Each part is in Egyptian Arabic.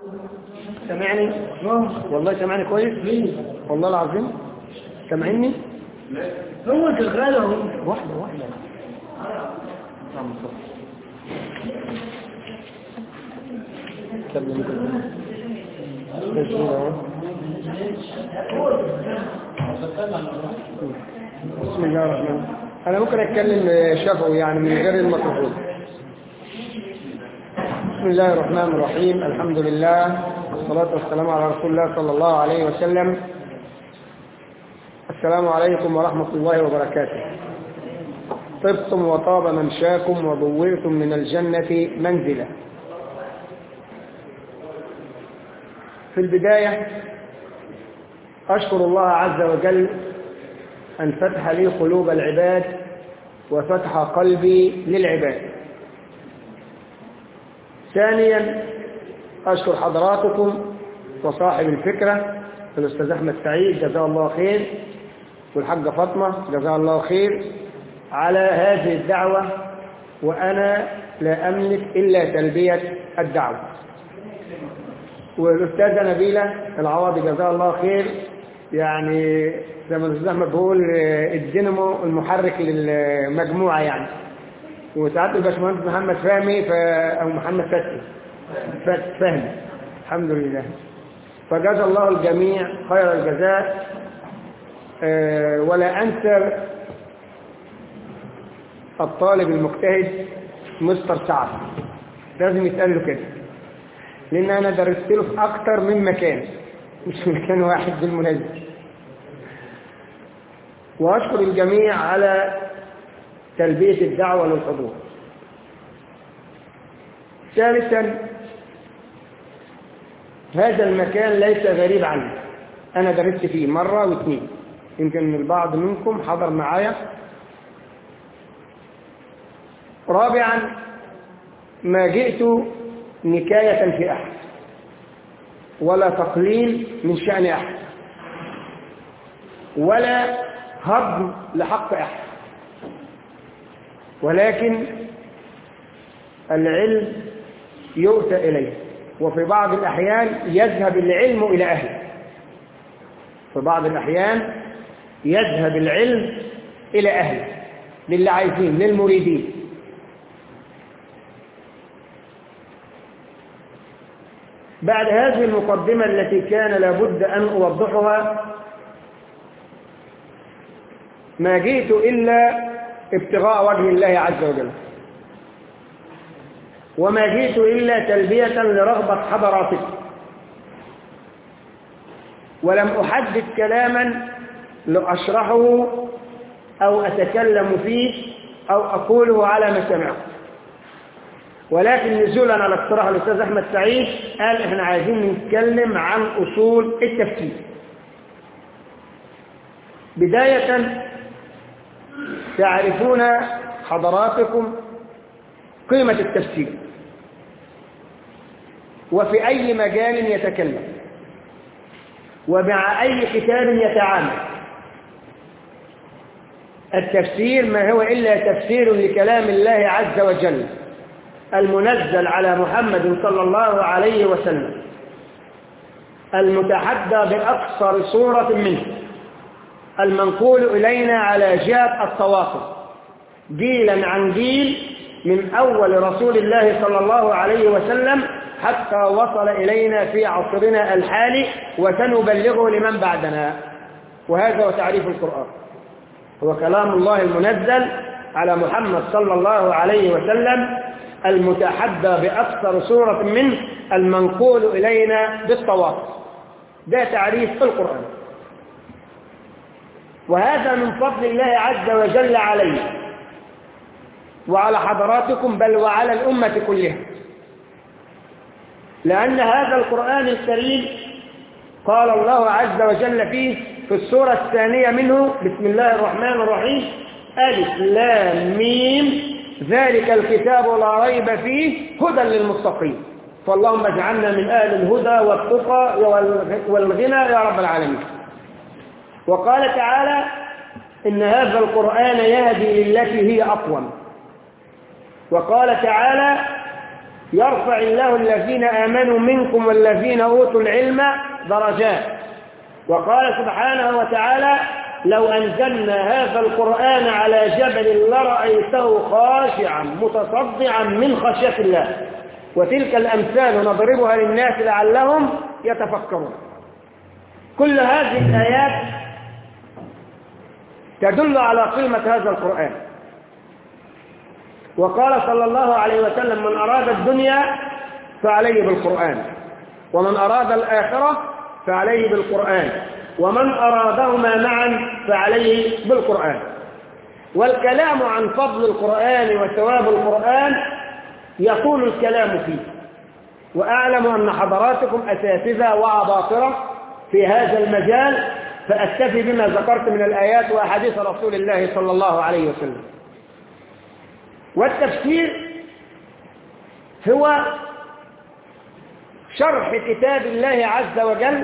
سامعني والله سامعني كويس والله العظيم سامعني هو شغال اهو واحدة واحدة نعم صح كمل كده. تسجيل اهو بسم الله الرحمن الرحيم انا ممكن اتكلم شفوي يعني من غير الميكروفون بسم الله الرحمن الرحيم الحمد لله والصلاة والسلام على رسول الله صلى الله عليه وسلم السلام عليكم ورحمة الله وبركاته طبتم وطاب ممشاكم وبوئتم من الجنة منزلا في البداية أشكر الله عز وجل أن فتح لي قلوب العباد وفتح قلبي للعباد ثانيا أشكر حضراتكم وصاحب الفكرة الأستاذ أحمد سعيد جزاه الله خير والحاجة فاطمة جزاها الله خير على هذه الدعوة وأنا لا أملك إلا تلبية الدعوة والأستاذة نبيلة العواضي جزاها الله خير يعني زي ما الأستاذ أحمد بيقول الدينامو المحرك للمجموعة يعني وساعات الباشمهندس محمد فهمي ف... أو محمد فتحي ف- فهمي الحمد لله فجزا الله الجميع خير الجزاء آه، ولا أنسى الطالب المجتهد مستر سعد لازم يتقال له كده لأن أنا درست له في أكتر من مكان مش في مكان واحد بالمناسبة وأشكر الجميع على تلبية الدعوة للحضور ثالثا هذا المكان ليس غريب عني أنا درست فيه مرة واثنين يمكن البعض منكم حضر معايا رابعا ما جئت نكاية في أحد ولا تقليل من شأن أحد ولا هضم لحق أحد ولكن العلم يؤتى إليه وفي بعض الأحيان يذهب العلم إلى أهله في بعض الأحيان يذهب العلم إلى أهله للي عايزين للمريدين بعد هذه المقدمة التي كان لابد أن أوضحها ما جئت إلا ابتغاء وجه الله عز وجل وما جئت إلا تلبية لرغبة حضراتكم ولم أحدد كلاما لأشرحه أو أتكلم فيه أو أقوله على ما سمعت ولكن نزولا على اقتراح الأستاذ أحمد سعيد قال إحنا عايزين نتكلم عن أصول التفكير بداية تعرفون حضراتكم قيمة التفسير وفي أي مجال يتكلم ومع أي كتاب يتعامل التفسير ما هو إلا تفسير لكلام الله عز وجل المنزل على محمد صلى الله عليه وسلم المتحدى بأقصر صورة منه المنقول إلينا على جهة التواصل جيلا عن جيل من أول رسول الله صلى الله عليه وسلم حتى وصل إلينا في عصرنا الحالي وسنبلغه لمن بعدنا وهذا هو تعريف القرآن هو كلام الله المنزل على محمد صلى الله عليه وسلم المتحدى بأكثر صورة منه المنقول إلينا بالتواصل ده تعريف القرآن وهذا من فضل الله عز وجل علينا وعلى حضراتكم بل وعلى الأمة كلها لأن هذا القرآن الكريم قال الله عز وجل فيه في السورة الثانية منه بسم الله الرحمن الرحيم ألف لام ميم ذلك الكتاب لا ريب فيه هدى للمتقين فاللهم اجعلنا من أهل الهدى والتقى والغنى يا رب العالمين وقال تعالى إن هذا القرآن يهدي للتي هي أقوم وقال تعالى يرفع الله الذين آمنوا منكم والذين أوتوا العلم درجات وقال سبحانه وتعالى لو أنزلنا هذا القرآن على جبل لرأيته خاشعا متصدعا من خشية الله وتلك الأمثال نضربها للناس لعلهم يتفكرون كل هذه الآيات تدل على قيمة هذا القرآن وقال صلى الله عليه وسلم من أراد الدنيا فعليه بالقرآن ومن أراد الآخرة فعليه بالقرآن ومن أرادهما معا فعليه بالقرآن والكلام عن فضل القرآن وثواب القرآن يطول الكلام فيه وأعلم أن حضراتكم أساتذة وعباطرة في هذا المجال فأكتفي بما ذكرت من الآيات وأحاديث رسول الله صلى الله عليه وسلم والتفسير هو شرح كتاب الله عز وجل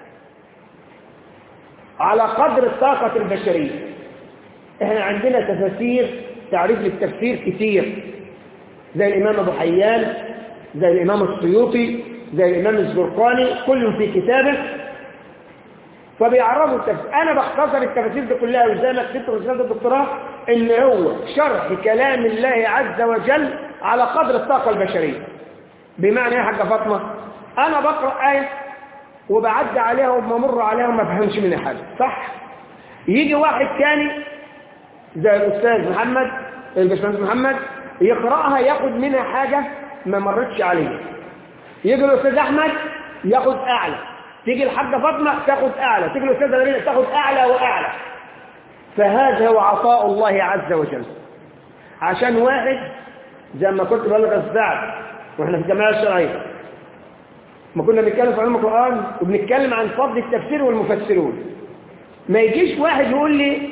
على قدر الطاقة البشرية احنا عندنا تفاسير تعريف للتفسير كتير زي الإمام أبو حيان زي الإمام السيوطي زي الإمام الزرقاني كل في كتابه فبيعرفوا التفسير أنا بختصر التفاسير دي كلها وزي ما كتبت رسالة الدكتوراه إن هو شرح كلام الله عز وجل على قدر الطاقة البشرية بمعنى ايه يا حاجة فاطمة أنا بقرأ آية وبعدي عليها وبمر عليها وما بفهمش منها حاجة صح يجي واحد تاني زي الأستاذ محمد الباشمهندس محمد يقرأها ياخد منها حاجة ما مرتش عليه يجي الأستاذ أحمد ياخد أعلى تيجي الحاجة فاطمة تاخد أعلى تيجي الأستاذة نبيل تاخد أعلى وأعلى فهذا هو عطاء الله عز وجل عشان واحد زي ما كنت بقول لك الساعة واحنا في الجماعة الشرعية ما كنا بنتكلم في علم القرآن وبنتكلم عن فضل التفسير والمفسرون ما يجيش واحد يقول لي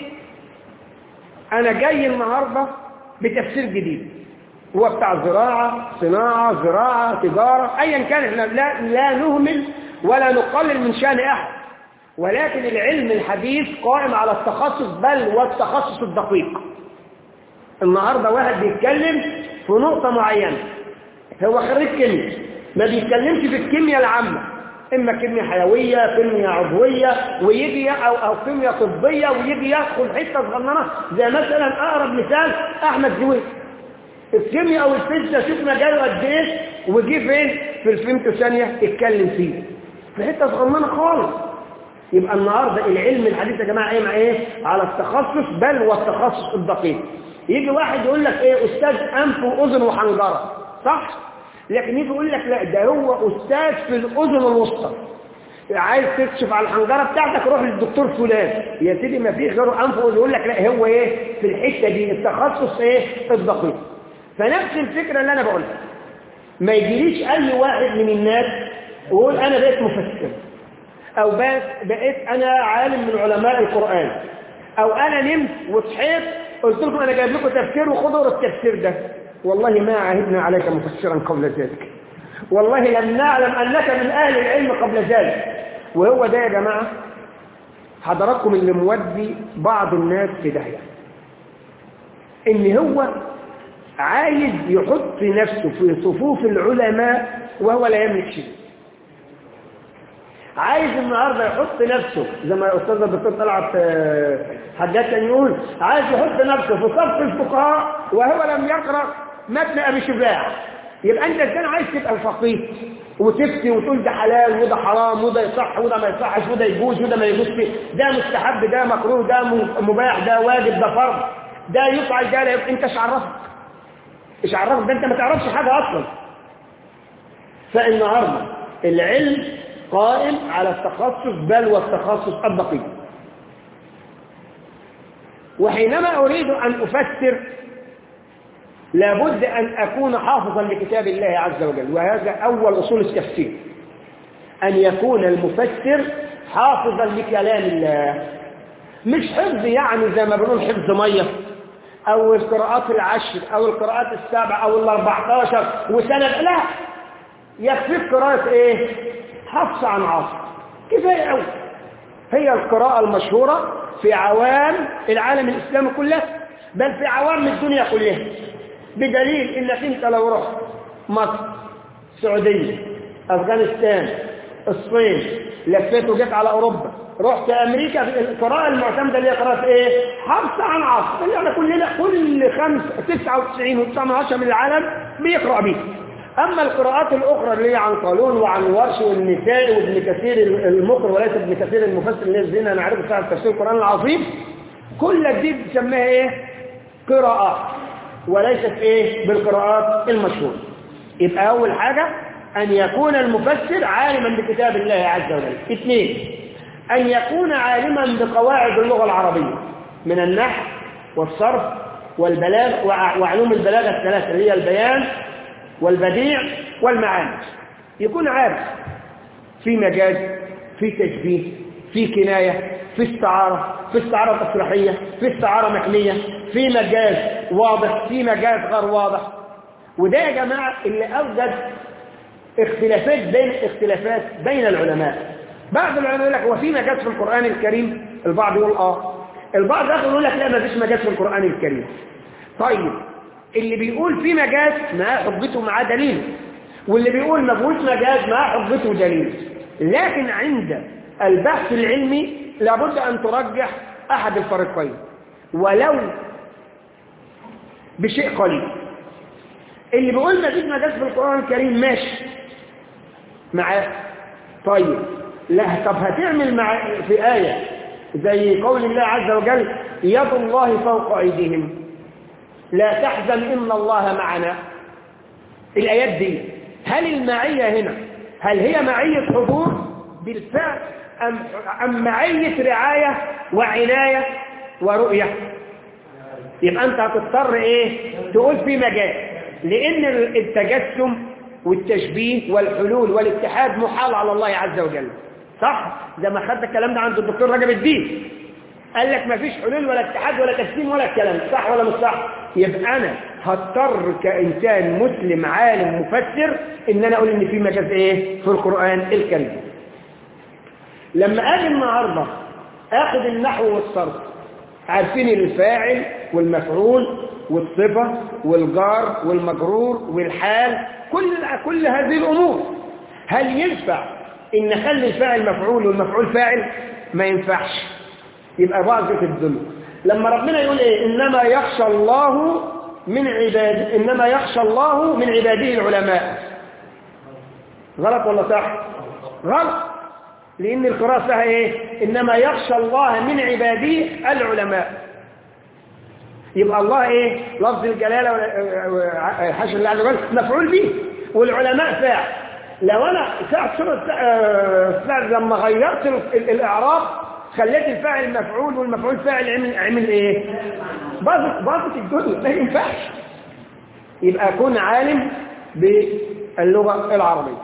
أنا جاي النهاردة بتفسير جديد هو بتاع زراعة صناعة زراعة تجارة أيا كان احنا لا, لا نهمل ولا نقلل من شأن أحد ولكن العلم الحديث قائم على التخصص بل والتخصص الدقيق النهاردة واحد بيتكلم في نقطة معينة هو خريج كيمياء ما بيتكلمش في الكيمياء العامة إما كيمياء حيوية كيمياء عضوية ويجي أو, أو كيمياء طبية ويجي يدخل حتة صغننة زي مثلا أقرب مثال أحمد زويل الكيمياء أو الفيزياء شفنا جاله قد إيه وجي فين في الفيمتو ثانية اتكلم فيه في حتة صغننة خالص يبقى النهاردة العلم الحديث يا جماعة ايه مع ايه على التخصص بل والتخصص الدقيق يجي واحد يقول لك ايه استاذ انف واذن وحنجرة صح لكن يجي يقول لك لا ده هو استاذ في الاذن الوسطى عايز تكشف على الحنجرة بتاعتك روح للدكتور فلان يا سيدي ما فيش غيره انف واذن يقول لك لا هو ايه في الحتة دي التخصص ايه الدقيق فنفس الفكرة اللي انا بقولها ما يجيليش اي واحد من الناس ويقول انا بقيت مفسر او بقيت انا عالم من علماء القرآن او انا نمت وصحيت قلت لكم انا جايب لكم تفسير وخذوا التفسير ده والله ما عهدنا عليك مفسرا قبل ذلك والله لم نعلم انك من اهل العلم قبل ذلك وهو ده يا جماعة حضراتكم اللي مودي بعض الناس في داهية ان هو عايز يحط نفسه في صفوف العلماء وهو لا يملك شيء عايز النهارده يحط نفسه زي ما الاستاذ الدكتور طلعت حاجات كان يقول عايز يحط نفسه في صف الفقهاء وهو لم يقرا متن ابي شجاع يبقى انت ازاي عايز تبقى فقيه وتفتي وتقول ده حلال وده حرام وده يصح وده ما يصحش وده يجوز وده ما يجوزش ده مستحب ده مكروه ده مباح ده واجب ده فرض ده يفعل ده لا يفعل انت ايش عرفك ايش عرفك ده انت ما تعرفش حاجه اصلا فالنهارده العلم قائم على التخصص بل والتخصص الدقيق وحينما أريد أن أفسر لابد أن أكون حافظا لكتاب الله عز وجل وهذا أول أصول التفسير أن يكون المفسر حافظا لكلام الله مش حفظ يعني زي ما بنقول حفظ مية أو القراءات العشر أو القراءات السبع أو الأربعتاشر وسند لا يكفيك قراءة إيه حفص عن عاصم كفاية قوي هي القراءة المشهورة في عوام العالم الإسلامي كله بل في عوام الدنيا كلها بدليل انك انت لو رحت مصر السعودية أفغانستان الصين لفيت وجيت على أوروبا رحت أمريكا القراءة المعتمدة اللي هي قراءة إيه؟ حفص عن عاصم اللي احنا كلنا كل خمس 99 و9 من العالم بيقرأ بيه أما القراءات الأخرى اللي هي عن قالون وعن ورش والنساء وابن كثير المقر وليس ابن كثير المفسر اللي الذين نعرفه ساعة تفسير القرآن العظيم كل دي بتسميها إيه؟ قراءات وليست إيه؟ بالقراءات المشهورة يبقى أول حاجة أن يكون المفسر عالما بكتاب الله عز وجل اثنين أن يكون عالما بقواعد اللغة العربية من النحو والصرف والبلاغ وعلوم البلاغة الثلاثة اللي هي البيان والبديع والمعاني يكون عارف في مجاز في تشبيه في كناية في استعارة في استعارة تصريحية في استعارة محمية في مجاز واضح في مجاز غير واضح وده يا جماعة اللي أوجد اختلافات بين اختلافات بين العلماء بعض العلماء يقول لك هو في مجاز في القرآن الكريم البعض يقول اه البعض اخر يقول لك لا ما فيش مجاز في القرآن الكريم طيب اللي بيقول في مجاز معاه حجته معاه دليل واللي بيقول ما فيهوش مجاز معاه حجته دليل لكن عند البحث العلمي لابد ان ترجح احد الفريقين ولو بشيء قليل اللي بيقول ما فيش مجاز في القرآن الكريم ماشي معاه طيب لا طب هتعمل مع في آية زي قول الله عز وجل يد الله فوق أيديهم لا تحزن إن الله معنا الآيات دي هل المعية هنا هل هي معية حضور بالفعل أم, أم معية رعاية وعناية ورؤية يبقى أنت هتضطر إيه تقول في مجال لأن التجسم والتشبيه والحلول والاتحاد محال على الله عز وجل صح زي ما خدت الكلام ده عند الدكتور رجب الدين قال لك ما فيش حلول ولا اتحاد ولا تسليم ولا الكلام صح ولا مش صح يبقى انا هضطر كانسان مسلم عالم مفسر ان انا اقول ان في مجاز ايه في القران الكريم لما اجي النهارده اخد النحو والصرف عارفين الفاعل والمفعول والصفه والجار والمجرور والحال كل كل هذه الامور هل ينفع ان نخلي الفاعل مفعول والمفعول فاعل ما ينفعش يبقى بعض في الذنوب لما ربنا يقول ايه انما يخشى الله من عباد انما يخشى الله من عباده العلماء غلط ولا صح غلط لان القراءه فيها ايه انما يخشى الله من عباده العلماء يبقى الله ايه لفظ الجلاله حاشا الله عز وجل مفعول به والعلماء فاعل لو انا ساعة سورة ساعة لما غيرت الاعراب خليت الفاعل مفعول والمفعول فاعل عمل, عمل ايه باظت باظت الدنيا ما ينفعش يبقى اكون عالم باللغة العربية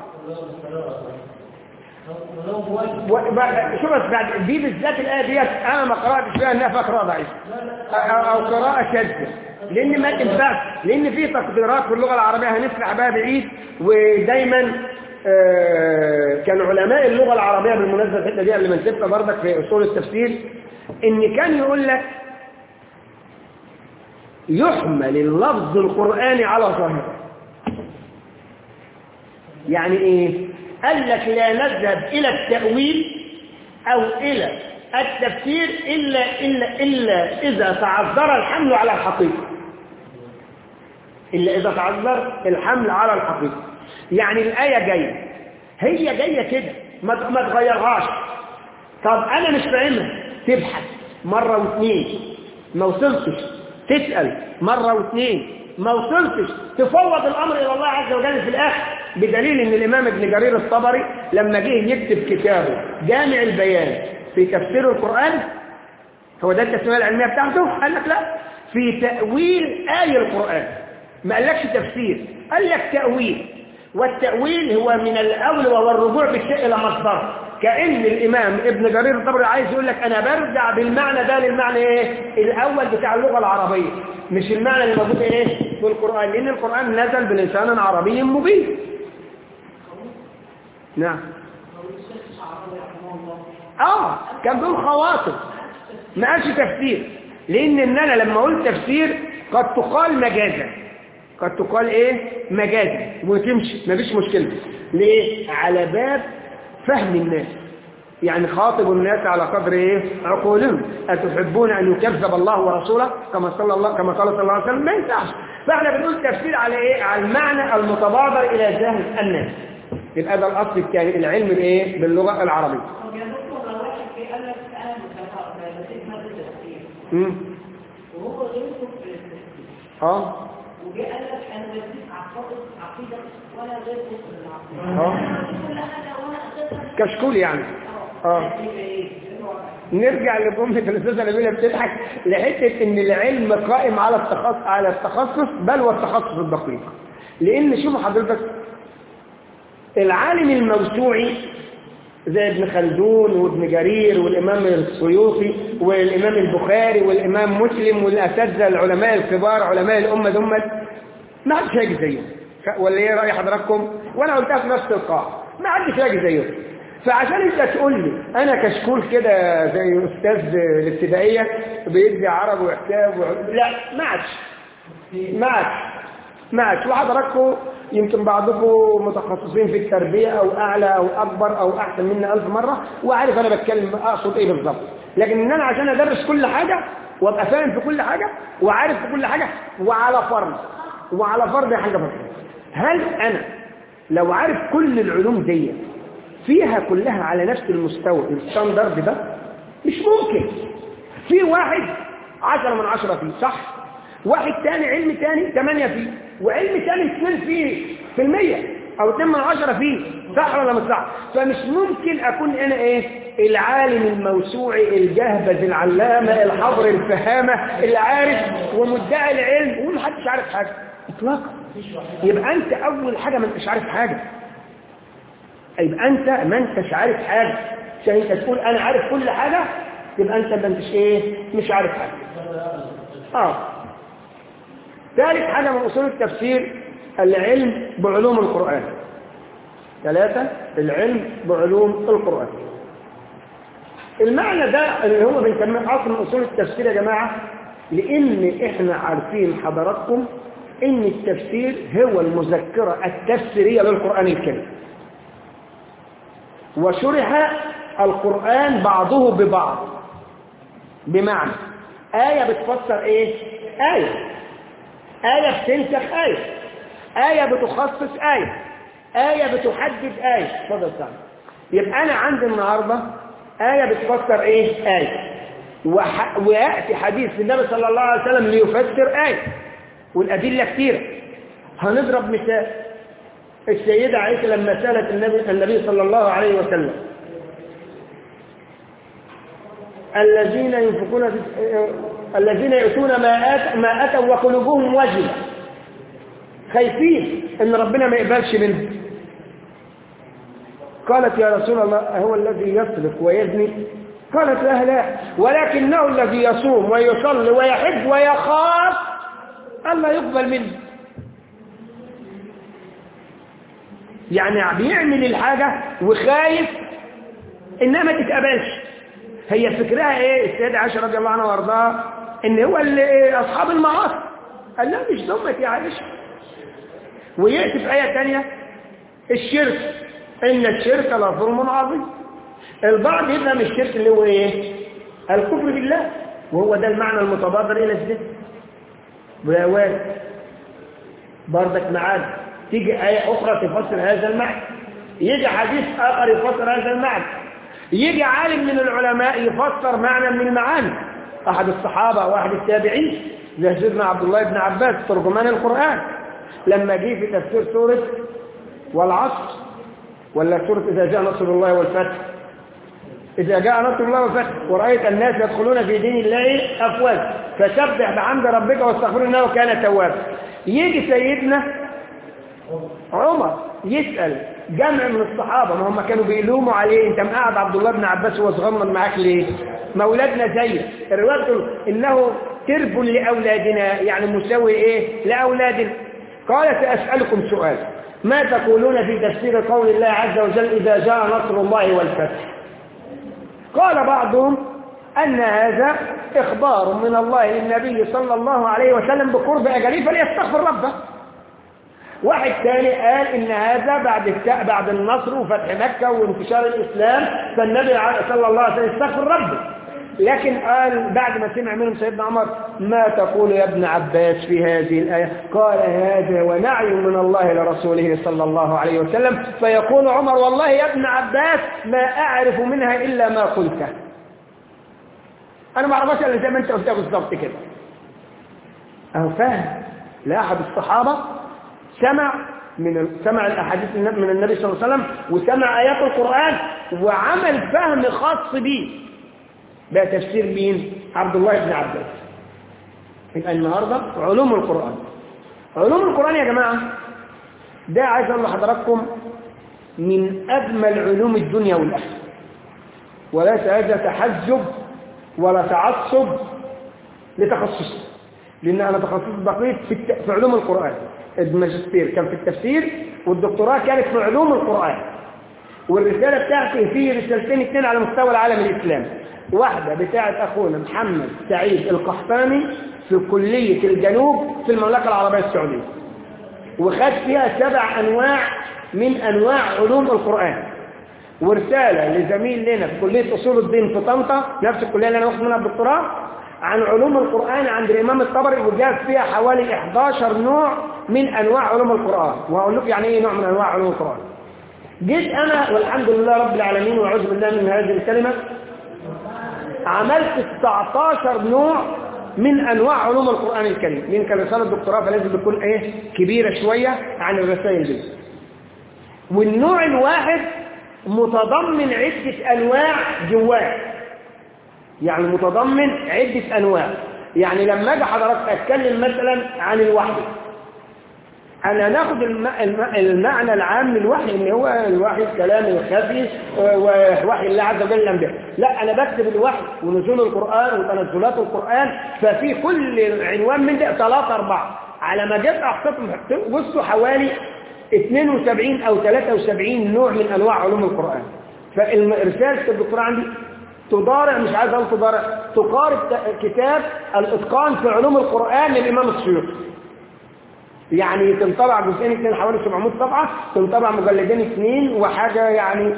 شوف بعد دي بالذات الآية ديت أنا ما قرأتش فيها إنها فيها قراءة ضعيفة أو قراءة شاذة لأن ما تنفعش لأن في تقديرات في اللغة العربية هنسمع بها بعيد ودايما آه كان علماء اللغة العربية بالمناسبة الحتة دي قبل ما نسيبها برضك في أصول التفسير إن كان يقول لك يحمل اللفظ القرآني على ظاهره يعني إيه؟ قال لك لا نذهب إلى التأويل أو إلى التفسير إلا, إلا, إلا إذا تعذر الحمل على الحقيقة إلا إذا تعذر الحمل على الحقيقة يعني الآية جاية هي جاية كده ما ما تغيرهاش طب أنا مش فاهمها تبحث مرة واثنين ما وصلتش تسأل مرة واثنين ما وصلتش تفوض الأمر إلى الله عز وجل في الآخر بدليل ان الامام ابن جرير الطبري لما جه يكتب كتابه جامع البيان في تفسير القرآن هو ده التسمية العلمية بتاعته قال لك لا في تأويل آية القرآن ما قالكش تفسير قال لك تأويل والتأويل هو من الأول وهو الرجوع بالشيء إلى مصدر كأن الإمام ابن جرير الطبري عايز يقول لك أنا برجع بالمعنى ده للمعنى إيه الأول بتاع اللغة العربية مش المعنى اللي موجود إيه في القرآن لأن القرآن نزل بلسان عربي مبين نعم اه كان بيقول خواطر ما قالش تفسير لان ان انا لما قلت تفسير قد تقال مجازا قد تقال ايه مجازي وتمشي مفيش مشكلة ليه على باب فهم الناس يعني خاطب الناس على قدر ايه عقولهم اتحبون ان يكذب الله ورسوله كما صلى الله كما قال صلى الله عليه وسلم ما ينفعش فاحنا بنقول تفسير على ايه على المعنى المتبادر الى ذهن الناس يبقى ده الاصل الثاني العلم بايه باللغه العربيه طب يا دكتور لو واحد في قال لك انا متفق بسيب ماده التفسير امم وهو غيركم في التفسير اه وجه قال لك انا بديك عقائد عقيده وانا غيركم في العقيده اه كل حاجه وانا اساسا كشكول يعني اه يبقى ايه؟ الوضع. نرجع لجملة الأستاذة نبيلة بتضحك لحتة إن العلم قائم على التخصص على التخصص بل والتخصص الدقيق لأن شوفوا حضرتك العالم الموسوعي زي ابن خلدون وابن جرير والإمام السيوطي والإمام البخاري والإمام مسلم والأساتذة العلماء الكبار علماء الأمة دول ما حدش هيجي زيهم ولا ايه رأي حضراتكم وانا قلتها في نفس القاعة ما حدش هيجي زيهم فعشان انت تقول لي انا كشكول كده زي استاذ الابتدائيه بيدي عربي وحساب وعلوم. لا ما عادش ما عادش ما عادش وحضراتكم يمكن بعضكم متخصصين في التربيه او اعلى او اكبر او احسن مني ألف مره وعارف انا بتكلم اقصد ايه بالظبط لكن ان انا عشان ادرس كل حاجه وابقى فاهم في كل حاجه وعارف في كل حاجه وعلى فرض وعلى فرض حاجه بسيطه هل انا لو عارف كل العلوم دي فيها كلها على نفس المستوى الستاندرد ده مش ممكن في واحد عشرة من عشرة فيه صح واحد تاني علم تاني ثمانية فيه وعلم تاني اثنين فيه في المية او اثنين من عشرة فيه صح ولا مش صح فمش ممكن اكون انا ايه العالم الموسوعي الجهبذ العلامة الحضر الفهامة العارف ومدعي العلم ومحدش عارف حاجة اطلاقا يبقى انت اول حاجة ما انتش عارف حاجة يبقى انت ما انتش عارف حاجة عشان انت تقول انا عارف كل حاجة يبقى انت ما انتش ايه مش عارف حاجة اه ثالث حاجة من اصول التفسير العلم بعلوم القرآن ثلاثة العلم بعلوم القرآن المعنى ده اللي هو بنسميه اصل من اصول التفسير يا جماعة لان احنا عارفين حضراتكم ان التفسير هو المذكرة التفسيرية للقرآن الكريم وشرح القرآن بعضه ببعض بمعنى آية بتفسر إيه؟ آية آية بتنسخ آية آية بتخصص آية آية بتحدد آية اتفضل سامي يبقى أنا عندي النهاردة آية بتفسر إيه؟ آية وح... ويأتي حديث النبي صلى الله عليه وسلم ليفسر آية والأدلة كثيرة هنضرب مثال السيدة عائشة لما سألت النبي, النبي صلى الله عليه وسلم الذين ينفقون في الذين يؤتون ما آت ما أتوا وقلوبهم وجلة خايفين ان ربنا ما يقبلش منهم قالت يا رسول الله هو الذي يسرق ويزني قالت لا لا ولكنه الذي يصوم ويصلي ويحب ويخاف ألا يقبل منه يعني بيعمل الحاجة وخايف انها ما تتقبلش هي فكرها ايه السيدة عائشة رضي الله عنها وارضاها ان هو اللي اصحاب المعاصي قال لا مش ضمك يا عائشة ويأتي في آية تانية الشرك ان الشرك لظلم عظيم البعض يفهم الشرك اللي هو ايه الكفر بالله وهو ده المعنى المتبادر الى الذهن ويا واد بردك معانا تيجي آية أخرى تفسر هذا المعنى يجي حديث آخر يفسر هذا المعنى يجي عالم من العلماء يفسر معنى من المعاني أحد الصحابة واحد التابعين زي سيدنا عبد الله بن عباس ترجمان القرآن لما جه في تفسير سورة والعصر ولا سورة إذا جاء نصر الله والفتح إذا جاء نصر الله والفتح ورأيت الناس يدخلون في دين الله أفواج فسبح بحمد ربك واستغفر انه كان توابا يجي سيدنا عمر يسأل جمع من الصحابة ما هم كانوا بيلوموا عليه انت مقعد عبد الله بن عباس وهو صغنن معاك ليه ما اولادنا زي الرواية تقول انه ترب لأولادنا يعني مساوي ايه لأولادنا قال سأسألكم سؤال ما تقولون في تفسير قول الله عز وجل إذا جاء نصر الله والفتح قال بعضهم أن هذا إخبار من الله للنبي صلى الله عليه وسلم بقرب أجله فليستغفر ربه واحد تاني قال ان هذا بعد الت- بعد النصر وفتح مكة وانتشار الاسلام فالنبي ع- صلى الله عليه وسلم استغفر ربه لكن قال بعد ما سمع منهم سيدنا عمر ما تقول يا ابن عباس في هذه الآية قال هذا ونعي من الله لرسوله صلى الله عليه وسلم فيقول عمر والله يا ابن عباس ما أعرف منها إلا ما قلته أنا ما أعرفش إلا زي ما أنت قلتها بالظبط كده أهو فاهم لا أحد الصحابة سمع من ال- سمع الأحاديث الن- من النبي صلى الله عليه وسلم وسمع آيات القرآن وعمل فهم خاص به ده تفسير مين عبد الله بن عباس يبقى النهارده علوم القرآن علوم القرآن يا جماعة ده عايز اقول لحضراتكم من اجمل علوم الدنيا والاخره وليس هذا تحزب ولا تعصب لتخصصي لان انا تخصص دقيق في, الت... في علوم القرآن الماجستير كان في التفسير والدكتوراه كانت في علوم القرآن والرسالة بتاعتي في رسالتين اثنين على مستوى العالم الإسلامي واحدة بتاعت أخونا محمد سعيد القحطاني في كلية الجنوب في المملكة العربية السعودية وخد فيها سبع أنواع من أنواع علوم القرآن ورسالة لزميل لنا في كلية أصول الدين في طنطا نفس الكلية اللي أنا واخد منها الدكتوراه عن علوم القرآن عند الإمام الطبري وجاب فيها حوالي 11 نوع من أنواع علوم القرآن وهقول لكم يعني إيه نوع من أنواع علوم القرآن جيت أنا والحمد لله رب العالمين وأعوذ بالله من هذه الكلمة عملت 19 نوع من أنواع علوم القرآن الكريم لأن كان رسالة الدكتوراه فلازم تكون إيه كبيرة شوية عن الرسائل دي والنوع الواحد متضمن عدة أنواع جواه يعني متضمن عدة أنواع يعني لما أجي حضرتك أتكلم مثلا عن الوحي أنا ناخد الم... الم... المعنى العام للوحي إن هو الوحي الكلام الخفي ووحي الله عز وجل الأنبياء لا أنا بكتب الوحي ونزول القرآن وتنزلات القرآن ففي كل عنوان من ده ثلاثة أربعة على ما جيت أخططهم بصوا حوالي 72 أو 73 نوع من أنواع علوم القرآن فرسالة الدكتوراه عندي تضارع مش عايز أقول تضارع تقارب كتاب الإتقان في علوم القرآن للإمام السيوطي يعني تنطبع جزئين اثنين حوالي 700 صفحة تنطبع مجلدين اثنين وحاجة يعني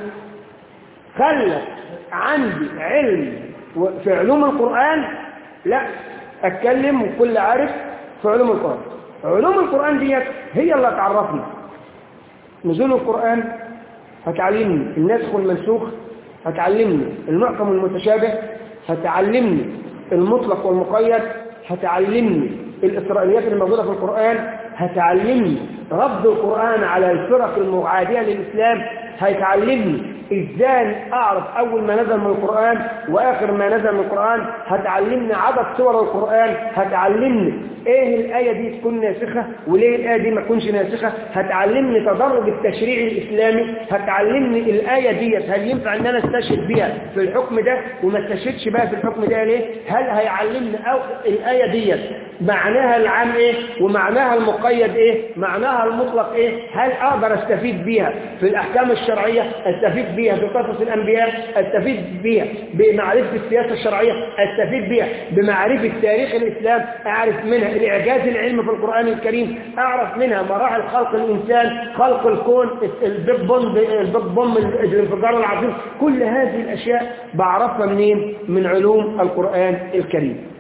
خلت عندي علم في علوم القرآن لا اتكلم وكل عارف في علوم القرآن علوم القرآن ديت هي اللي تعرفنا نزول القرآن هتعلمني الناسخ والمنسوخ هتعلمني المحكم والمتشابه هتعلمني المطلق والمقيد هتعلمني الإسرائيليات اللي موجودة في القرآن هتعلمني رد القرآن على الفرق المعادية للإسلام هتعلمني ازاي اعرف اول ما نزل من القرآن واخر ما نزل من القرآن هتعلمني عدد سور القرآن هتعلمني ايه الآية دي تكون ناسخة وليه الآية دي ما تكونش ناسخة هتعلمني تدرج التشريع الإسلامي هتعلمني الآية دي هل ينفع ان انا استشهد بيها في الحكم ده وما استشهدش بقى في الحكم ده ليه هل هيعلمني أو الآية دي معناها العام ايه ومعناها المقيد ايه معناها المطلق ايه هل اقدر استفيد بيها في الاحكام الشرعية استفيد بيها في قصص الانبياء استفيد بيها بمعرفة السياسة الشرعية استفيد بيها بمعرفة تاريخ الاسلام اعرف منها الاعجاز العلم في القرآن الكريم اعرف منها مراحل خلق الانسان خلق الكون البيج بوم البيج بوم الانفجار العظيم كل هذه الاشياء بعرفها منين من علوم القرآن الكريم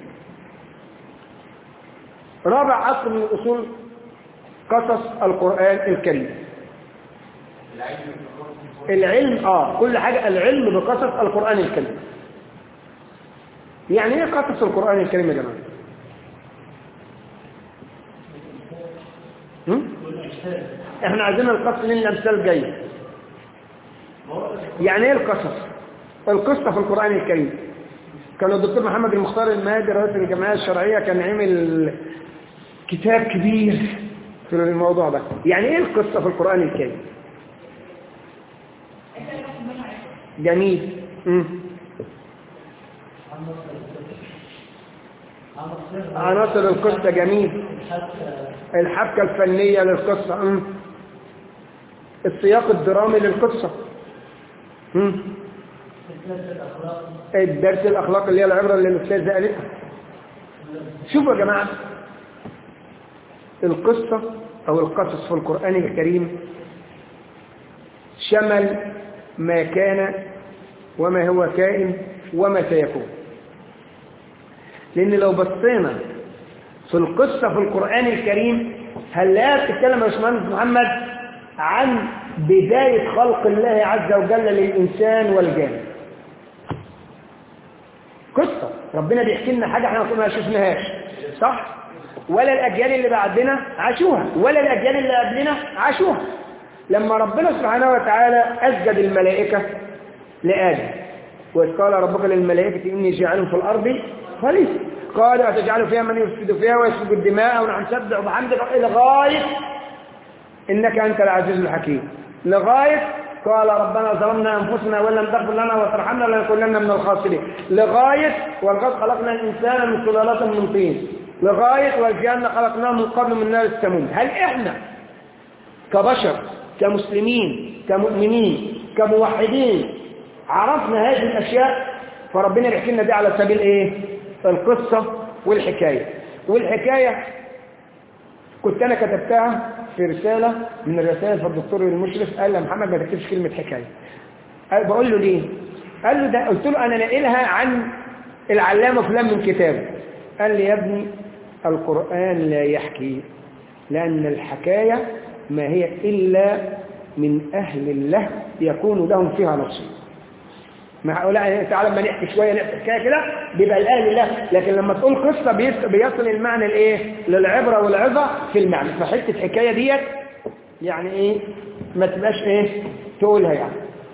رابع أصل من أصول قصص القرآن الكريم العلم آه كل حاجة العلم بقصص القرآن الكريم يعني ايه قصص القرآن الكريم يا جماعة هم؟ احنا عايزين القصص لنا امثال جايه يعني ايه القصص القصة في القرآن الكريم كان الدكتور محمد المختار المهدي رئيس الجمعية الشرعية كان عمل كتاب كبير في الموضوع ده يعني ايه القصة في القرآن الكريم جميل مم. عناصر القصة جميل الحبكة الفنية للقصة مم. السياق الدرامي للقصة مم. الدرس الأخلاقي اللي هي العبرة اللي الأستاذ قالتها شوفوا يا جماعة القصة أو القصص في القرآن الكريم شمل ما كان وما هو كائن وما سيكون لأن لو بصينا في القصة في القرآن الكريم هل لا تتكلم يا باشمهندس محمد عن بداية خلق الله عز وجل للإنسان والجان قصة ربنا بيحكي لنا حاجة احنا ما شفناهاش صح ولا الأجيال اللي بعدنا عاشوها ولا الأجيال اللي قبلنا عاشوها لما ربنا سبحانه وتعالى أسجد الملائكة لآدم وإذ قال ربك للملائكة إني جاعل في الأرض خليفة قال أتجعل فيها من يفسد فيها ويسفك الدماء ونحن نسبح بحمدك لغاية إنك أنت العزيز الحكيم لغاية قال ربنا ظلمنا أنفسنا وإن لم تغفر لنا وترحمنا لنكونن من الخاسرين لغاية ولقد خلقنا الإنسان من سلالة من طين لغاية والجنة خلقناه من قبل من نار السموم هل إحنا كبشر كمسلمين كمؤمنين كموحدين عرفنا هذه الأشياء فربنا بيحكي لنا دي على سبيل إيه القصة والحكاية والحكاية كنت أنا كتبتها في رسالة من الرسائل فالدكتور المشرف قال لي يا محمد ما تكتبش كلمة حكاية قال بقول له ليه قال له ده قلت له أنا ناقلها عن العلامة فلان من كتابه قال لي يا ابني القرآن لا يحكي لأن الحكاية ما هي إلا من أهل الله يكون لهم فيها نصيب ما هؤلاء تعالى ما نحكي شوية نحكي حكاية كده بيبقى الأهل الله لكن لما تقول قصة بيص- بيصل المعنى الإيه للعبرة والعظة في المعنى فحتة الحكاية ديت يعني إيه ما تبقاش إيه تقولها يعني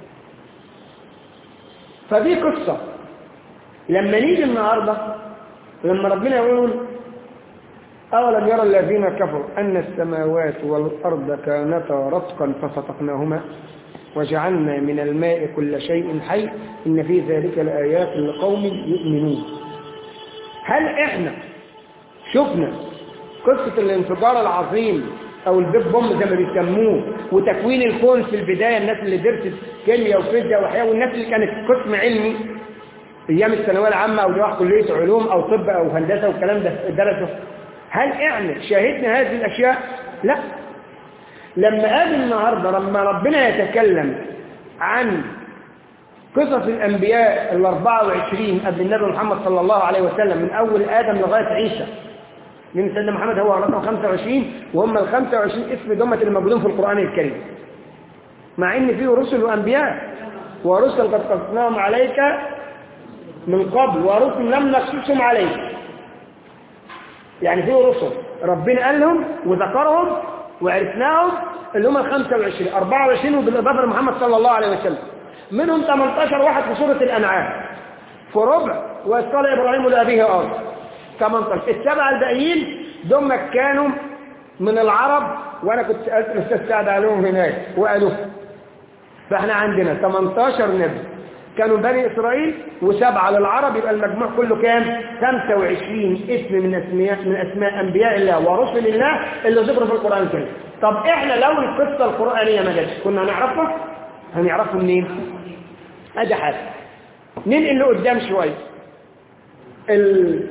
فدي قصة لما نيجي النهاردة لما ربنا يقول أولم يرى الذين كفروا أن السماوات والأرض كانتا رتقا ففتقناهما وجعلنا من الماء كل شيء حي إن في ذلك لآيات لقوم يؤمنون هل إحنا شفنا قصة الانفجار العظيم أو البيب بوم زي ما بيسموه وتكوين الكون في البداية الناس اللي درست كيمياء وفيزياء وأحياء والناس اللي كانت قسم علمي ايام الثانويه العامه او جراح كليه علوم او طب او هندسه والكلام ده درسه هل احنا شاهدنا هذه الاشياء لا لما قال النهارده لما ربنا يتكلم عن قصص الانبياء ال 24 قبل النبي محمد صلى الله عليه وسلم من اول ادم لغايه عيسى من سيدنا محمد هو رقم 25 وهم ال 25 اسم دمة اللي موجودين في القران الكريم مع ان فيه رسل وانبياء ورسل قد قصصناهم عليك من قبل ورسل لم نقصصهم عليك يعني في رسل ربنا قال لهم وذكرهم وعرفناهم اللي هم ال 25 24 وبالاضافه لمحمد صلى الله عليه وسلم منهم 18 واحد في سوره الانعام في ربع واذ قال ابراهيم لابيه ارض 18 السبعه الباقيين دول كانوا من العرب وانا كنت سالت الاستاذ سعد عليهم هناك وقالوا فاحنا عندنا 18 نبي كانوا بني إسرائيل وسبعة للعرب يبقى المجموع كله كام 25 اسم من أسماء من أسماء أنبياء الله ورسل الله اللي ذكروا في القرآن الكريم طب إحنا لو القصة القرآنية ما جاتش كنا هنعرفها هنعرفها منين أدي حاجة ننقل لقدام شوية ال...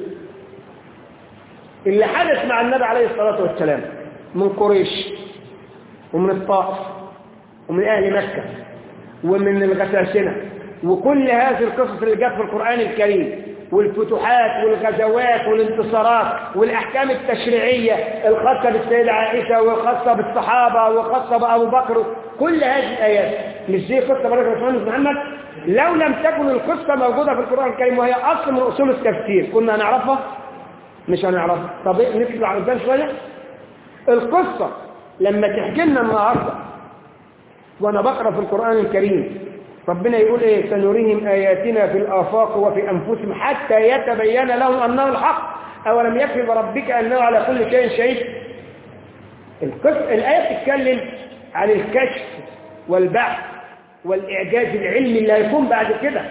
اللي حدث مع النبي عليه الصلاة والسلام من قريش ومن الطائف ومن أهل مكة ومن الغساسنة وكل هذه القصص اللي جت في القرآن الكريم والفتوحات والغزوات والانتصارات والأحكام التشريعية الخاصة بالسيدة عائشة والخاصة بالصحابة والخاصة بأبو بكر كل هذه الآيات مش زي قصة بركة رسول محمد لو لم تكن القصة موجودة في القرآن الكريم وهي أصل من أصول التفسير كنا هنعرفها مش هنعرفها طب نطلع قدام شوية القصة لما تحكي لنا النهارده وانا بقرا في القرآن الكريم ربنا يقول ايه سنريهم آياتنا في الآفاق وفي أنفسهم حتى يتبين لهم أنه الحق أولم يكفي بربك أنه على كل شيء شهيد القصة الآية بتتكلم عن الكشف والبحث والإعجاز العلمي اللي هيكون بعد كده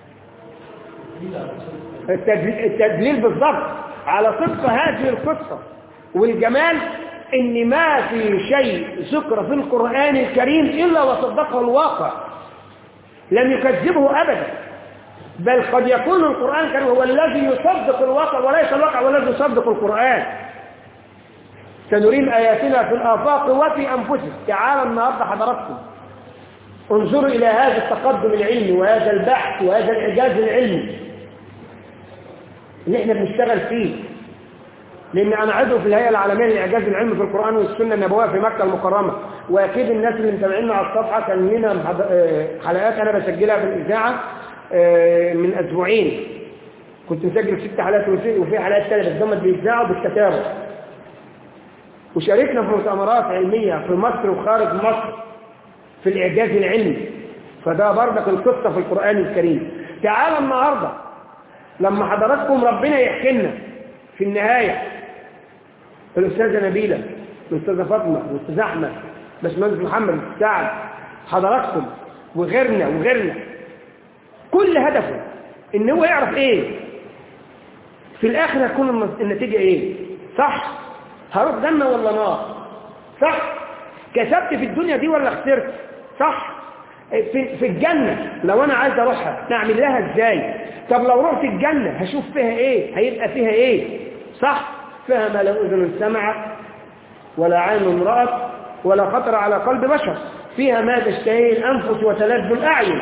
التدليل, التدليل بالضبط على صدق هذه القصة والجمال ان ما في شيء ذكر في القرآن الكريم إلا وصدقه الواقع لم يكذبه أبدا بل قد يكون القرآن الكريم هو الذي يصدق الواقع وليس الواقع هو الذي يصدق القرآن سنريم آياتنا في الآفاق وفي أنفسهم تعالى النهاردة حضراتكم انظروا إلى هذا التقدم العلمي وهذا البحث وهذا الإعجاز العلمي اللي احنا بنشتغل فيه لأن أنا عضو في الهيئة العالمية للإعجاز العلمي في القرآن والسنة النبوية في مكة المكرمة وأكيد الناس اللي متابعينا على الصفحة كان لنا محض- آه، حلقات أنا بسجلها في الإذاعة آه، من أسبوعين كنت مسجل ست حلقات وفي وفي حلقات ثانيه بس دمت بيتذاعوا بالتتابع وشاركنا في مؤتمرات علمية في مصر وخارج مصر في الإعجاز العلمي فده برضك القصة في القرآن الكريم تعالى النهاردة لما حضراتكم ربنا يحكي لنا في النهاية الأستاذة نبيلة الأستاذة فاطمة الأستاذ أحمد باشمهندس محمد سعد حضراتكم وغيرنا وغيرنا كل هدفه ان هو يعرف ايه في الاخر هتكون الن- النتيجة ايه صح هروح جنة ولا نار صح كسبت في الدنيا دي ولا خسرت صح في, في الجنة لو انا عايز اروحها نعمل لها ازاي طب لو رحت الجنة هشوف فيها ايه هيبقى فيها ايه صح فيها ما لا اذن سمعت ولا عين رأت ولا خطر على قلب بشر فيها ما تشتهيه الأنفس وتلذ الأعين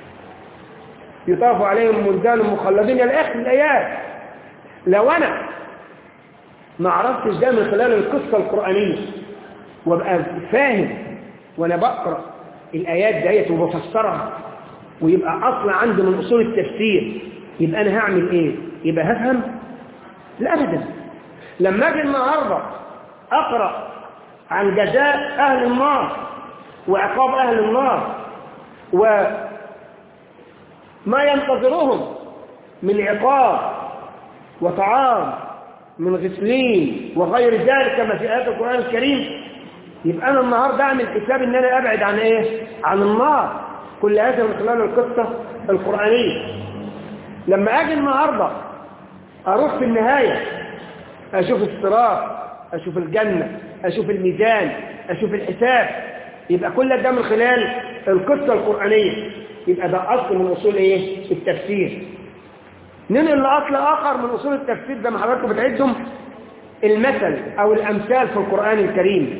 يطاف عليهم ملدان مخلدين إلى آخر الآيات لو أنا ما عرفتش ده من خلال القصة القرآنية وابقى فاهم وأنا بقرأ الآيات ديت وبفسرها ويبقى أصل عندي من أصول التفسير يبقى أنا هعمل إيه؟ يبقى هفهم؟ لا أبدا لما أجي النهاردة أقرأ عن جزاء أهل النار وعقاب أهل النار وما ينتظرهم من عقاب وطعام من غسلين وغير ذلك كما في آيات القرآن الكريم يبقى أنا النهاردة أعمل حساب إن أنا أبعد عن إيه؟ عن النار كل هذا من خلال القصة القرآنية لما أجي النهاردة أروح في النهاية أشوف الصراط أشوف الجنة أشوف الميزان أشوف الحساب يبقى كل ده من خلال القصة القرآنية يبقى ده أصل من أصول إيه؟ التفسير ننقل لأصل آخر من أصول التفسير ده ما حضراتكم بتعدهم المثل أو الأمثال في القرآن الكريم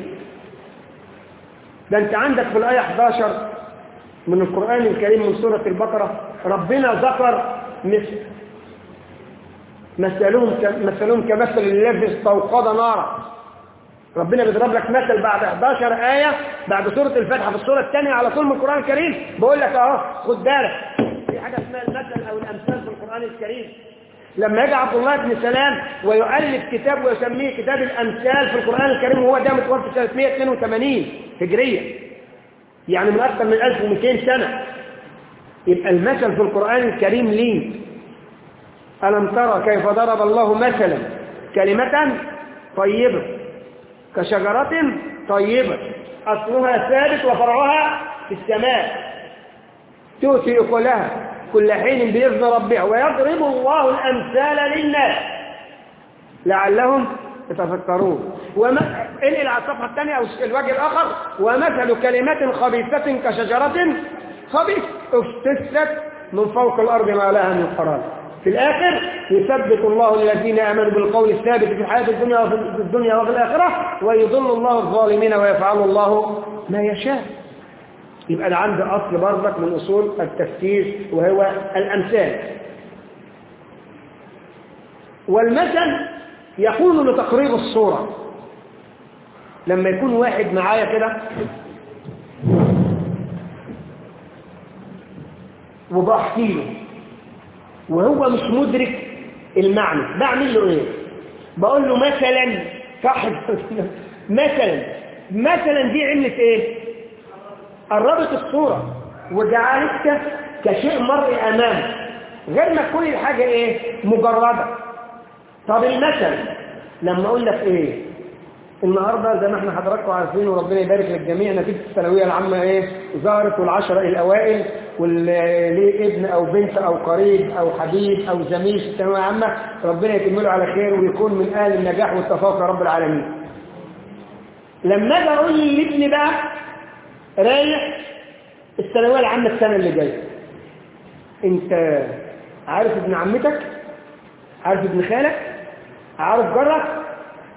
ده أنت عندك في الآية 11 من القرآن الكريم من سورة البقرة ربنا ذكر مثل مثلهم مثلهم كمثل الذي استوقد نارا ربنا بيضرب لك مثل بعد 11 آية بعد سورة الفاتحة في السورة الثانية على طول من القرآن الكريم بقول لك اهو خد بالك في حاجة اسمها المثل أو الأمثال في القرآن الكريم لما يجي عبد الله بن سلام ويؤلف كتاب ويسميه كتاب الأمثال في القرآن الكريم وهو ده متوفى 382 هجرية يعني من أكثر من 1200 سنة يبقى المثل في القرآن الكريم ليه ألم ترى كيف ضرب الله مثلا كلمة طيبة كشجرة طيبة أصلها ثابت وفرعها في السماء تؤتي أكلها كل حين بإذن ربها ويضرب الله الأمثال للناس لعلهم يتفكرون وما انقل على الصفحة الثانية أو الوجه الآخر ومثل كلمة خبيثة كشجرة خبيث افتست من فوق الأرض ما لها من قرار في الآخر يثبت الله الذين آمنوا بالقول الثابت في الحياة الدنيا وفي الدنيا وفي الآخرة ويضل الله الظالمين ويفعل الله ما يشاء يبقى ده عندي أصل برضك من أصول التفسير وهو الأمثال والمثل يكون لتقريب الصورة لما يكون واحد معايا كده وبحكي له وهو مش مدرك المعنى بعمل له ايه بقول له مثلا صاحب مثلا مثلا دي علة ايه قربت الصورة وجعلتك كشيء مرئي امامك غير ما تكون الحاجة ايه مجردة طب المثل لما اقول لك ايه النهاردة زي ما احنا حضراتكم عارفين وربنا يبارك للجميع نتيجة الثانوية العامة ايه ظهرت والعشرة الاوائل واللي ليه ابن او بنت او قريب او حبيب او زميل في الثانوية العامة ربنا يكمله على خير ويكون من اهل النجاح والتفوق يا رب العالمين لما اجي اقول لابني بقى رايح الثانوية العامة السنة اللي جاية انت عارف ابن عمتك عارف ابن خالك عارف جارك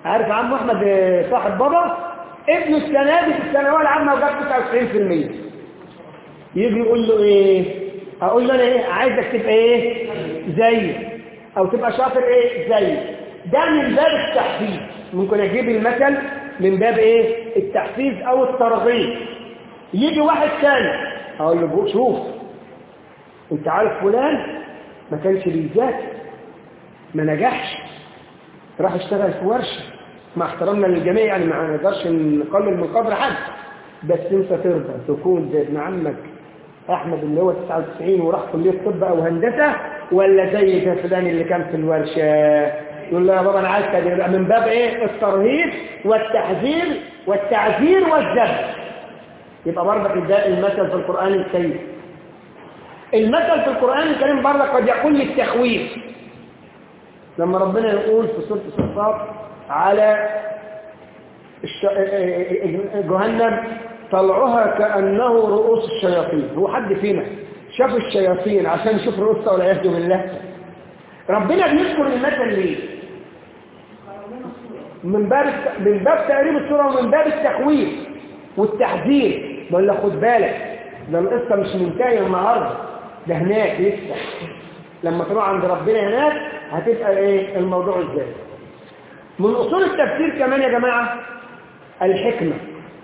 عارف عم احمد آه، صاحب بابا ابنه السنه دي في الثانويه العامه وجاب 99% يجي يقول له ايه اقول له انا ايه عايزك تبقى ايه زي او تبقى شاطر ايه زي ده من باب التحفيز ممكن اجيب المثل من باب ايه التحفيز او الترغيب يجي واحد ثاني اقول له بو- شوف انت عارف فلان ما كانش بيذاكر ما نجحش راح اشتغل في ورشه مع احترامنا للجميع يعني ما نقدرش نقلل من قدر حد بس انت ترضى تكون زي ابن عمك احمد اللي هو 99 وراح كليه طب او هندسه ولا زي ده فلان اللي كان في الورشه يقول له يا بابا انا عايز كده يبقى من باب ايه الترهيب والتحذير والتعذير والذب يبقى برضك ده المثل في القران الكريم المثل في القران الكريم برضك قد يكون للتخويف لما ربنا يقول في سوره الصفات على الش... جهنم طلعها كأنه رؤوس الشياطين هو حد فينا شاف الشياطين عشان يشوف رؤوسها والعياذ بالله ربنا بيذكر المثل ليه من باب الت... من باب تقريب الصورة ومن باب التخويف والتحذير بقول لك خد بالك ده القصة مش منتهية النهارده ده هناك لسه لما تروح عند ربنا هناك هتبقى ايه الموضوع ازاي من اصول التفسير كمان يا جماعة الحكمة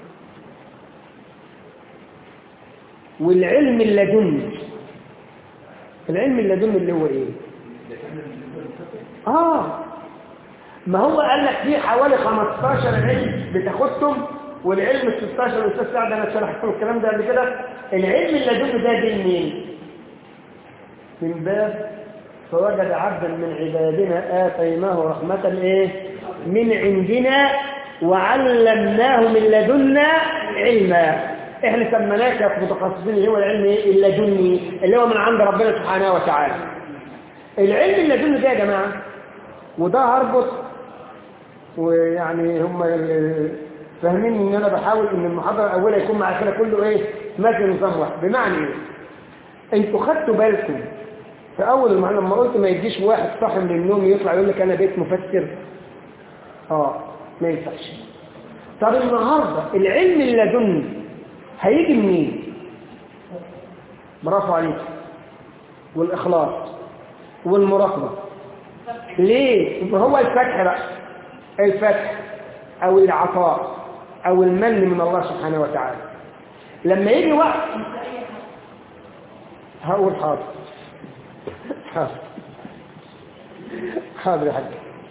والعلم اللدني العلم اللدني اللي هو ايه اه ما هو قال لك في حوالي 15 علم بتاخدهم والعلم ال 16 الاستاذ سعد انا شرحت لكم الكلام ده قبل كده العلم اللدني ده جه منين من باب فوجد عبدا من عبادنا آتيناه رحمة إيه؟ من عندنا وعلمناه من لدنا علما احنا سميناه كمتخصصين اللي هو العلم ايه اللدني اللي هو من عند ربنا سبحانه وتعالى العلم اللدني ده يا جماعة وده هربط ويعني هم ال- فاهمين ان انا بحاول ان المحاضرة الاولى يكون مع كده كله ايه ماشي نظام واحد بمعنى ايه انتوا خدتوا بالكم في اول المعنى لما قلت ما يجيش واحد صاحي من النوم يطلع يقول لك انا بيت مفسر اه ما ينفعش طب النهارده العلم اللدني هيجي منين برافو عليك والاخلاص والمراقبه ليه ما هو الفتح بقى الفتح او العطاء او المن من الله سبحانه وتعالى لما يجي وقت هقول حاضر حاضر حاضر يا حاج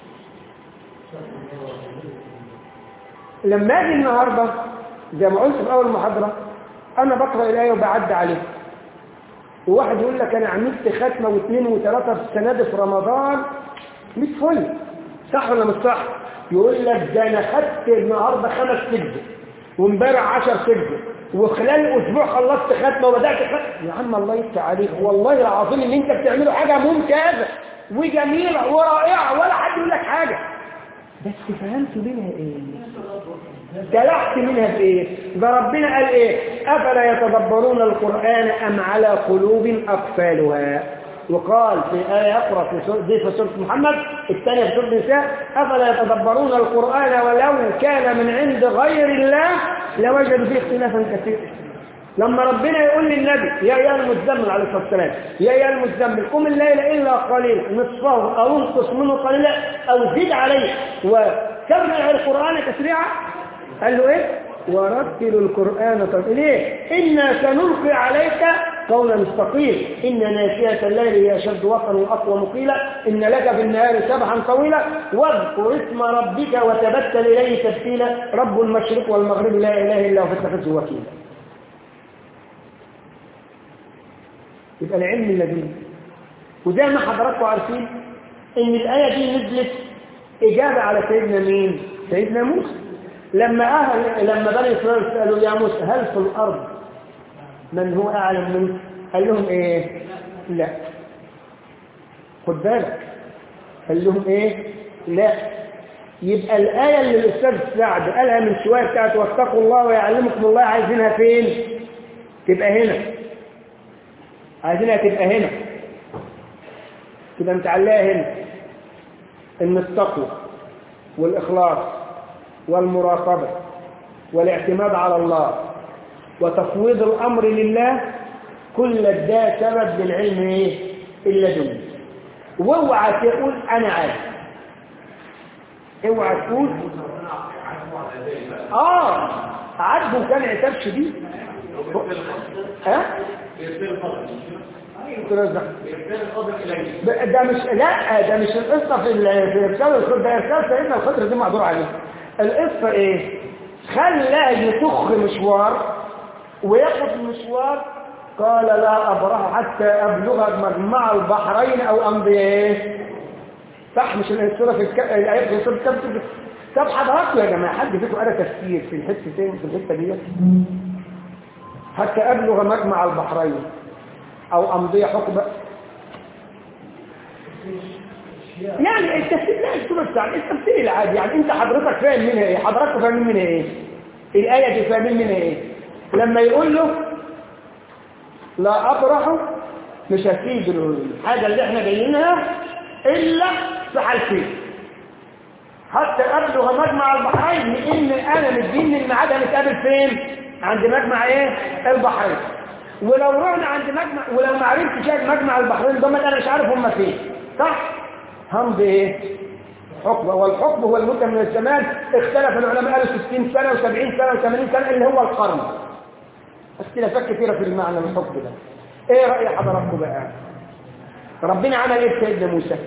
لما اجي النهارده زي ما قلت في اول محاضره انا بقرا الايه وبعدي عليها وواحد يقول لك انا عملت ختمه واثنين وثلاثه في السنه دي في رمضان 100 فل صح ولا مش صح يقول لك ده انا خدت النهارده خمس سجد وامبارح 10 سجد وخلال اسبوع خلصت ختمه وبدات ختمه يا عم الله يفتح عليك والله العظيم ان انت بتعمله حاجه ممتازه وجميله ورائعه ولا حد يقول لك حاجه بس فهمت منها ايه جلحت منها بايه ده ربنا قال ايه افلا يتدبرون القران ام على قلوب اقفالها وقال في آية أخرى في سورة دي في سورة محمد الثانية في سورة النساء أفلا يتدبرون القرآن ولو كان من عند غير الله لوجدوا فيه اختلافا كثيرا لما ربنا يقول للنبي يا أيها المزمل عليه الصلاة والسلام يا أيها المزمل قم الليل إلا قليلا نصفه أو انقص منه قليلا أو زد عليه وكرر القرآن تسريعا قال له إيه ورتل القرآن ترتيلا ليه إنا سنلقي عليك قولا ثقيل إن ناشئة الليل هي أشد وطئا وأقوى مقيلا إن لك في النهار سبحا طويلا واذكر اسم ربك وتبتل إليه تبتيلا رب المشرق والمغرب لا إله إلا هو فاتخذه وكيلا يبقى العلم اللدني وزي ما حضراتكم عارفين ان الآية دي نزلت إجابة على سيدنا مين؟ سيدنا موسى لما أهل لما بني إسرائيل سألوا يا موسى هل في الأرض من هو أعلم منك؟ قال لهم إيه؟ لا خد بالك قال لهم إيه؟ لا يبقى الآية اللي الأستاذ سعد قالها من شوية بتاعت واتقوا الله ويعلمكم الله عايزينها فين؟ تبقى هنا عايزينها تبقى هنا تبقى متعلقة هنا إن التقوى والإخلاص والمراقبة والاعتماد على الله وتفويض الأمر لله كل ده سبب للعلم ايه اللدني واوعى تقول انا عارف اوعى تقول اه عاتبه كان عتاب شديد ها ب- ده مش لا ده مش القصه في ال- في ارسال الخضر ده ارسال سيدنا الخضر دي معذور عليه القصه ايه خلاه يطخ مشوار وياخد المشوار قال لا ابرح حتى ابلغ مجمع البحرين او امضي ايه صح مش السوره في الك... الايات في سوره الكهف طب حضراتكم يا جماعه حد فيكم قرا تفسير في الحتتين في الحته ديت حتى ابلغ مجمع البحرين او امضي حقبه يعني التفسير لا السوره بتاع التفسير العادي يعني انت حضرتك فاهم منها ايه حضراتكم فاهمين منها ايه الايه دي فاهمين منها ايه لما يقول له لا ابرح مش هسيب الحاجه اللي احنا جايينها الا في حالتين حتى ابلغ مجمع البحرين لان انا مديني الميعاد هنتقابل فين عند مجمع ايه البحرين ولو رحنا عند مجمع ولو ما عرفتش اجي مجمع البحرين ده انا مش عارف هم فين صح همضي ايه حكم والحكم هو المدة من الزمان اختلف العلماء قالوا 60 سنة و70 سنة و80 سنة اللي هو القرن اختلافات كثيرة في المعنى من الحكم ده ايه رأي حضراتكم بقى ربنا عمل ايه بسيدنا موسى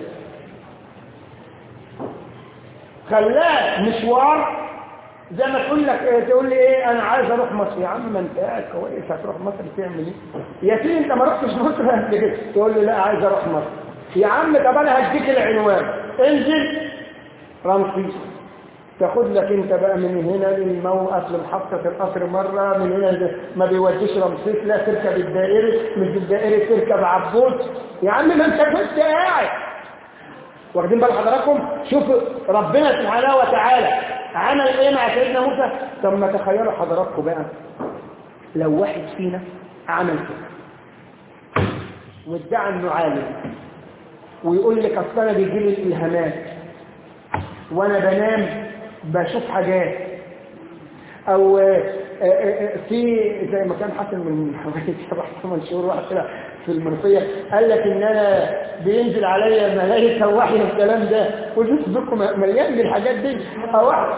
خلاه مشوار زي ما تقول لك إيه تقول لي ايه انا عايز اروح مصر يا عم ما انت قاعد كويس هتروح مصر تعمل ايه يا سيدي انت ما رحتش مصر قبل كده تقول لي لا عايز اروح مصر يا عم طب انا هديك العنوان انزل رمسيس تاخد لك انت بقى من هنا للموقف لمحطة القطر مرة من هنا ما بيوديش رمسيس لا تركب الدائري مش الدائري تركب عبود يا عم ما انت كنت قاعد واخدين بال حضراتكم شوفوا ربنا سبحانه وتعالى عمل ايه مع سيدنا موسى طب ما تخيلوا حضراتكم بقى لو واحد فينا عمل كده وادعى انه عالم ويقول لك اصل انا بيجي لي الالهامات وانا بنام بشوف حاجات او في زي ما كان حصل من حوالي سبع ثمان شهور واحد طلع في المنطية قال لك ان انا بينزل عليا ملائكه وحي والكلام ده وجدت بكم مليان بالحاجات دي او واحد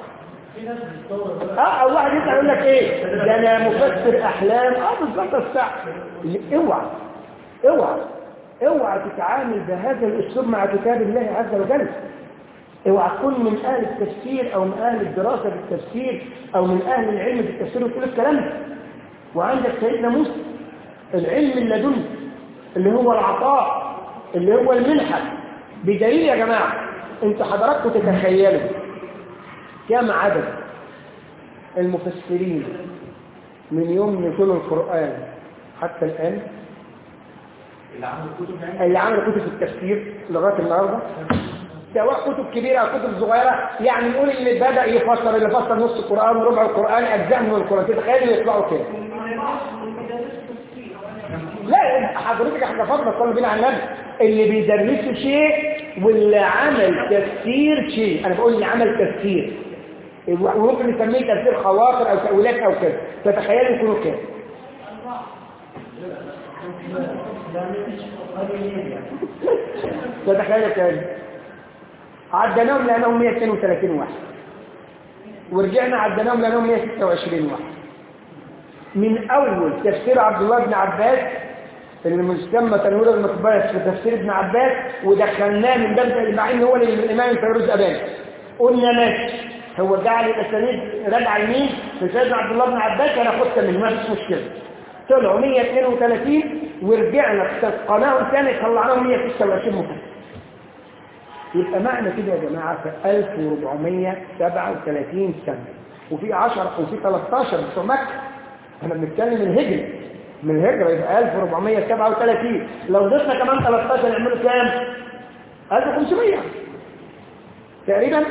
اه او واحد يطلع يقول لك ايه ده انا مفسر احلام اه بالظبط الساعه اوعى اوعى اوعى تتعامل بهذا الاسلوب مع كتاب الله عز وجل اوعى تكون من اهل التفسير او من اهل الدراسه في التفسير او من اهل العلم في التفسير وتقول الكلام ده وعندك سيدنا موسى العلم اللدني اللي هو العطاء اللي هو المنحة بدليل يا جماعة انت حضراتكم تتخيلوا كم عدد المفسرين من يوم نزول القرآن حتى الآن اللي عملوا كتب التفسير لغاية النهاردة سواء كتب كبيرة أو كتب صغيرة يعني نقول اللي بدأ يفسر اللي فسر نص القرآن وربع القرآن أجزاء من القرآن تتخيلوا يطلعوا كده لا حضرتك احنا فضل صلى بينا على النبي اللي بيدرسوا شيء واللي عمل تفسير شيء انا بقول اللي عمل تفسير وممكن نسميه تفسير خواطر او تأويلات او كده تتخيلوا يكونوا كده تتخيلوا كده عدناهم لانهم 132 واحد ورجعنا عدناهم لانهم 126 واحد من اول تفسير عبد الله بن عباس اللي مسمى تنوير المقباس في تفسير ابن عباس ودخلناه من باب مع ان هو الامام فيروز اباني قلنا ماشي هو جعل الاسانيد راجع يمين في سيدنا عبد الله بن عباس انا خدت منه ما فيش مشكله طلعوا 132 ورجعنا استثقناهم ثاني طلعناهم 126 مفسر يبقى معنى كده يا جماعه في 1437 سنه وفي 10 وفي 13 بتوع مكه احنا بنتكلم الهجري من الهجرة يبقى 1437 لو ضفنا كمان 13 يعملوا كام 1500 تقريبا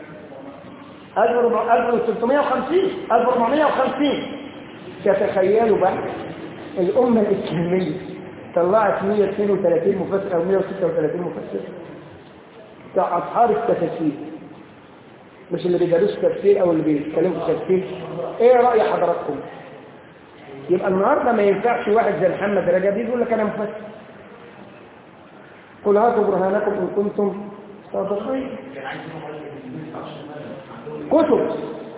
1650 1450 تتخيلوا بقى الأمة الإسلامية طلعت 132 مفسر أو 136 مفسر كأصحاب التفاسير مش اللي بيدرسوا تفسير او اللي بيتكلموا في تفسير ايه رأي حضراتكم يبقى النهارده ما ينفعش واحد زي محمد رجب يقول لك انا مفسر قل هاتوا برهانكم ان كنتم صادقين كتب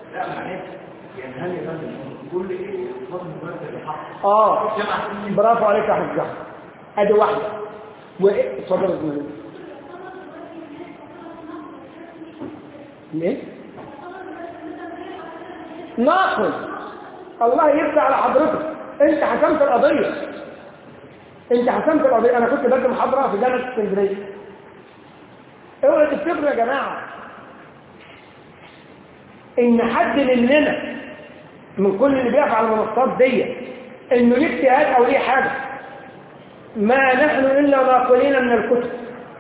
اه برافو عليك يا حاج جعفر ادي واحده وايه اتفضل يا زميلي ليه ناقل الله يفتح على حضرتك انت حسمت القضيه انت حسمت القضيه انا كنت بدي محاضره في جامعه اسكندريه اوعوا تفتكروا يا جماعه ان حد مننا من كل اللي بيقف على المنصات دي انه ليه اجتهاد او ليه حاجه ما نحن الا ناقلين من الكتب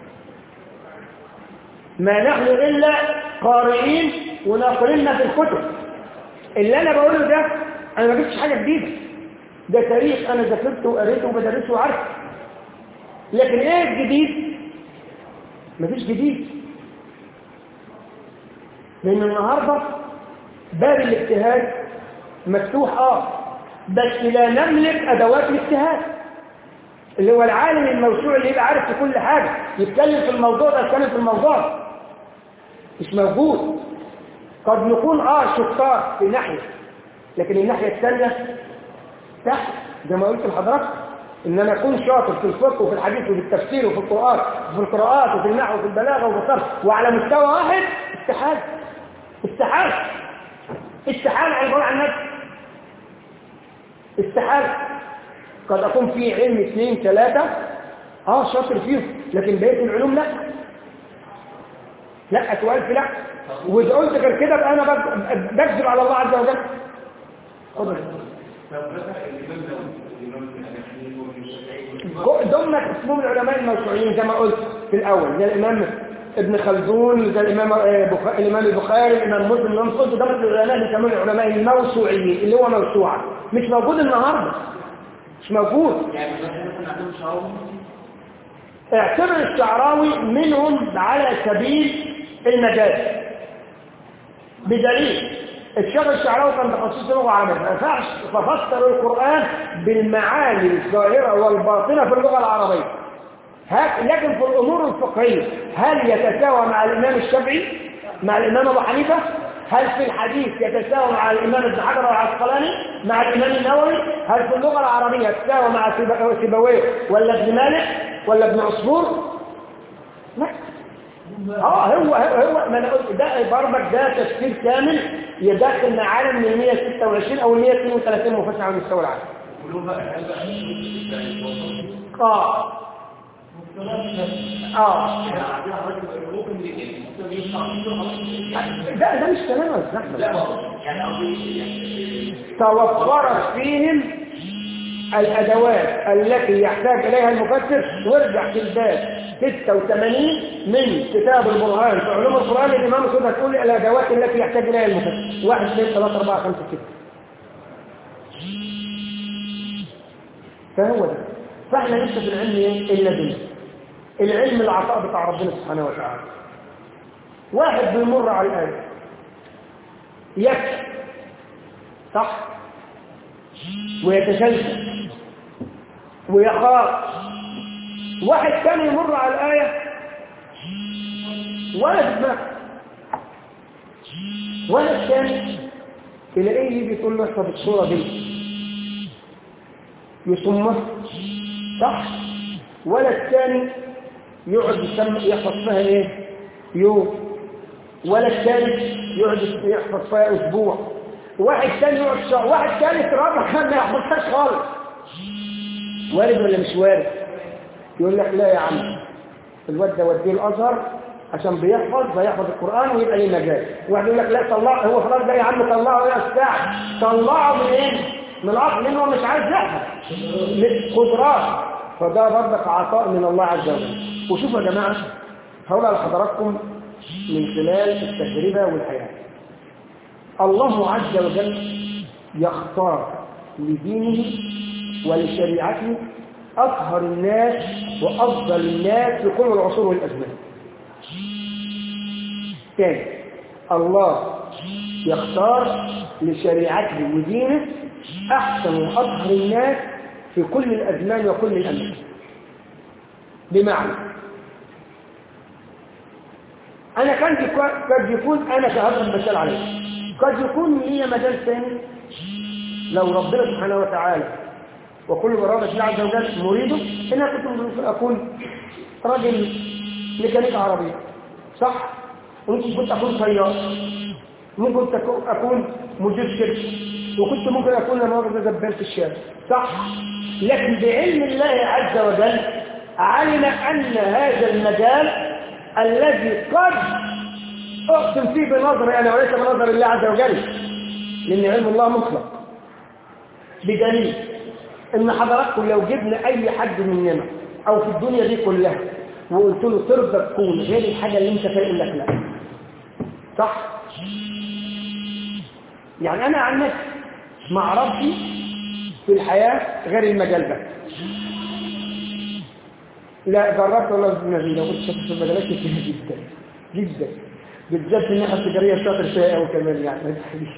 ما نحن الا قارئين وناقلين في الكتب اللي انا بقوله ده انا ما جبتش حاجه جديده ده تاريخ انا ذاكرته وقريته وبدرسه وعارفه لكن ايه الجديد مفيش جديد لان النهارده باب الاجتهاد مفتوح اه بس لا نملك ادوات الاجتهاد اللي هو العالم الموسوع اللي يبقى عارف في كل حاجه يتكلم في الموضوع ده يتكلم في الموضوع ده مش موجود قد نكون اه شطار في ناحيه لكن الناحيه الثانيه تحت زي ما قلت لحضرتك ان انا اكون شاطر في الفقه وفي الحديث وفي التفسير وفي القران وفي القراءات وفي النحو وفي البلاغه وفي الصرف وعلى مستوى واحد استحاله استحاله استحاله عباره عن نفس استحاله قد اكون في علم اثنين ثلاثه اه شاطر فيهم لكن بقيه العلوم لا لا اتوالف لا واذا قلت غير كده بقى انا بك- بكذب على الله عز وجل اتفضل. ضمن اسمهم العلماء الموسوعيين زي ما قلت في الاول زي الامام ابن خلدون زي الامام آه، بخ- الامام البخاري الامام مسلم الامام قلت ضمن العلماء اللي يسمون العلماء الموسوعيين اللي هو موسوعه مش موجود النهارده مش موجود اعتبر الشعراوي منهم على سبيل المجاز بدليل الشيخ الشعراوي كان تخصصه لغه عربيه ما ينفعش تفسر القران بالمعاني الظاهره والباطنه في اللغه العربيه ها- لكن في الامور الفقهيه هل يتساوى مع الامام الشافعي مع الامام ابو حنيفه هل في الحديث يتساوى مع الامام ابن حجر العسقلاني مع الامام النووي هل في اللغه العربيه يتساوى مع سيب- سيبويه ولا ابن مالك ولا ابن عصفور لا اه هو هو, هو ما انا قلت ده برضك ده تفسير كامل يدخل معانا من ال 126 او ال 132 مفسر على مستوى العالم اه اه ده ده مش كلام يا أستاذ أحمد. توفرت فيهم الأدوات التي يحتاج إليها المفسر وارجع في الباب 86 من كتاب البرهان في علوم القرآن الإمام السود هتقول لي الأدوات التي يحتاج إليها المفسر واحد اثنين ثلاثة أربعة خمسة ستة فهو ده فاحنا لسه في العلم ايه؟ اللدني العلم العطاء بتاع ربنا سبحانه وتعالى واحد بيمر على الآية يكفي صح ويتسلسل ويخاف واحد ثاني يمر على الآية ولا في دماغه واحد ثاني تلاقيه يجي يقول له احفظ الصورة دي يصمها صح ولا الثاني يقعد يسمى يحفظ فيها ايه يوم ولا الثالث يقعد يحفظ فيها اسبوع واحد ثاني يقعد شهر واحد ثالث رابع كان ما يحفظهاش خالص وارد ولا مش وارد يقول لك لا يا عم الواد ده وديه الازهر عشان بيحفظ فيحفظ القران ويبقى ليه مجال واحد يقول لك لا طلع هو خلاص ده يا عم طلعه يا استاذ طلعه من ايه من العقل لانه مش عايز يحفظ من قدرات فده برضك عطاء من الله عز وجل وشوفوا يا جماعه هقول على حضراتكم من خلال التجربه والحياه الله عز وجل يختار لدينه ولشريعته أطهر الناس وأفضل الناس في كل العصور والأزمان ثاني الله يختار لشريعته ودينه أحسن وأطهر الناس في كل الأزمان وكل الأماكن بمعنى أنا كان قد يكون أنا كهذا مثال عليه قد يكون لي مجال ثاني لو ربنا سبحانه وتعالى وكل برامج الله عز وجل مريده إن أنا كنت ممكن أكون راجل ميكانيك عربي صح؟ ممكن كنت أكون طيار ممكن تكون- أكون مدير شركة وكنت ممكن أكون لما أقدر زبال في الشارع صح؟ لكن بعلم الله عز وجل علم أن هذا المجال الذي قد أقسم فيه بنظري أنا وليس بنظر الله عز وجل لأن علم الله مطلق بدليل ان حضراتكم لو جبنا اي حد مننا او في الدنيا دي كلها وقلت له ترضى تكون غير الحاجه اللي انت فيها يقول لك لا صح يعني انا عن نفسي ما اعرفش في الحياه غير المجال ده لا جربت والله النبي لو كنت شاطر في المجالات كتير جدا جدا بالذات في الناحيه التجاريه شاطر فيها قوي كمان يعني ما تخليش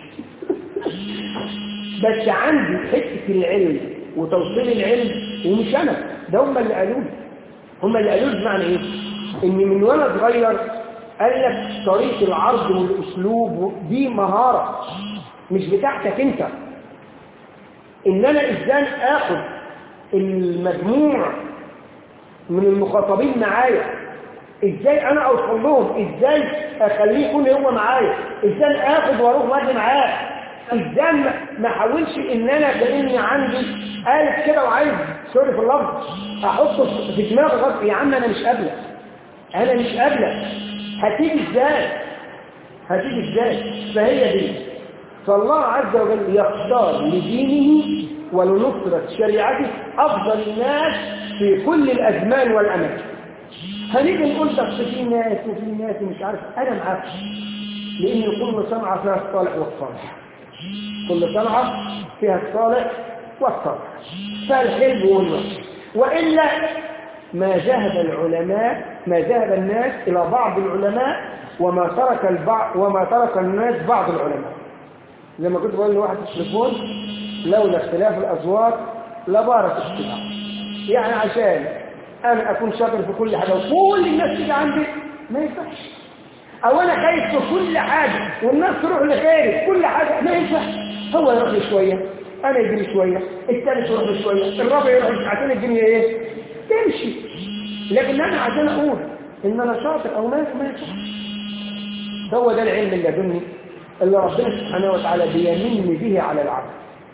بس عندي حته العلم وتوصيل العلم ومش انا ده هم اللي قالوا لي هم اللي قالوا لي بمعنى ايه ان من وانا صغير قال لك طريقه العرض والاسلوب دي مهاره مش بتاعتك انت ان انا ازاي اخد المجموع من المخاطبين معايا ازاي انا اوصل لهم ازاي اخليه يكون هو معايا ازاي اخد واروح واجي معاه ازاي ما- ما احاولش ان انا كاني عندي قالب كده وعايز سوري في اللفظ احطه في دماغي غصب يا عم انا مش قابلك انا مش قابلك هتيجي ازاي هتيجي ازاي فهي دي فالله عز وجل يختار لدينه ولنصرة شريعته أفضل الناس في كل الأزمان والأماكن هنيجي نقول بس في ناس وفي ناس مش عارف أنا معاك لأن كل صنعة فيها الصالح والصالح كل صنعة فيها الصالح والصالح فالحلو والوحش وإلا ما ذهب العلماء ما ذهب الناس إلى بعض العلماء وما ترك البعض وما ترك الناس بعض العلماء لما كنت بقول لواحد في التليفون لولا اختلاف الأصوات لبارك اختلاف يعني عشان أنا أكون شاطر في كل حاجة وكل الناس تيجي عندي ما ينفعش أو أنا خايف في كل حاجة والناس تروح لغيري في كل حاجة ما ينفعش هو يروح لي شوية أنا يجري شوية الثالث يروح لي شوية الرابع يروح لي عشان الدنيا إيه تمشي لكن أنا عشان أقول إن أنا شاطر أو ما ما ينفعش هو ده العلم اللدني اللي ربنا سبحانه وتعالى بيمن به على العبد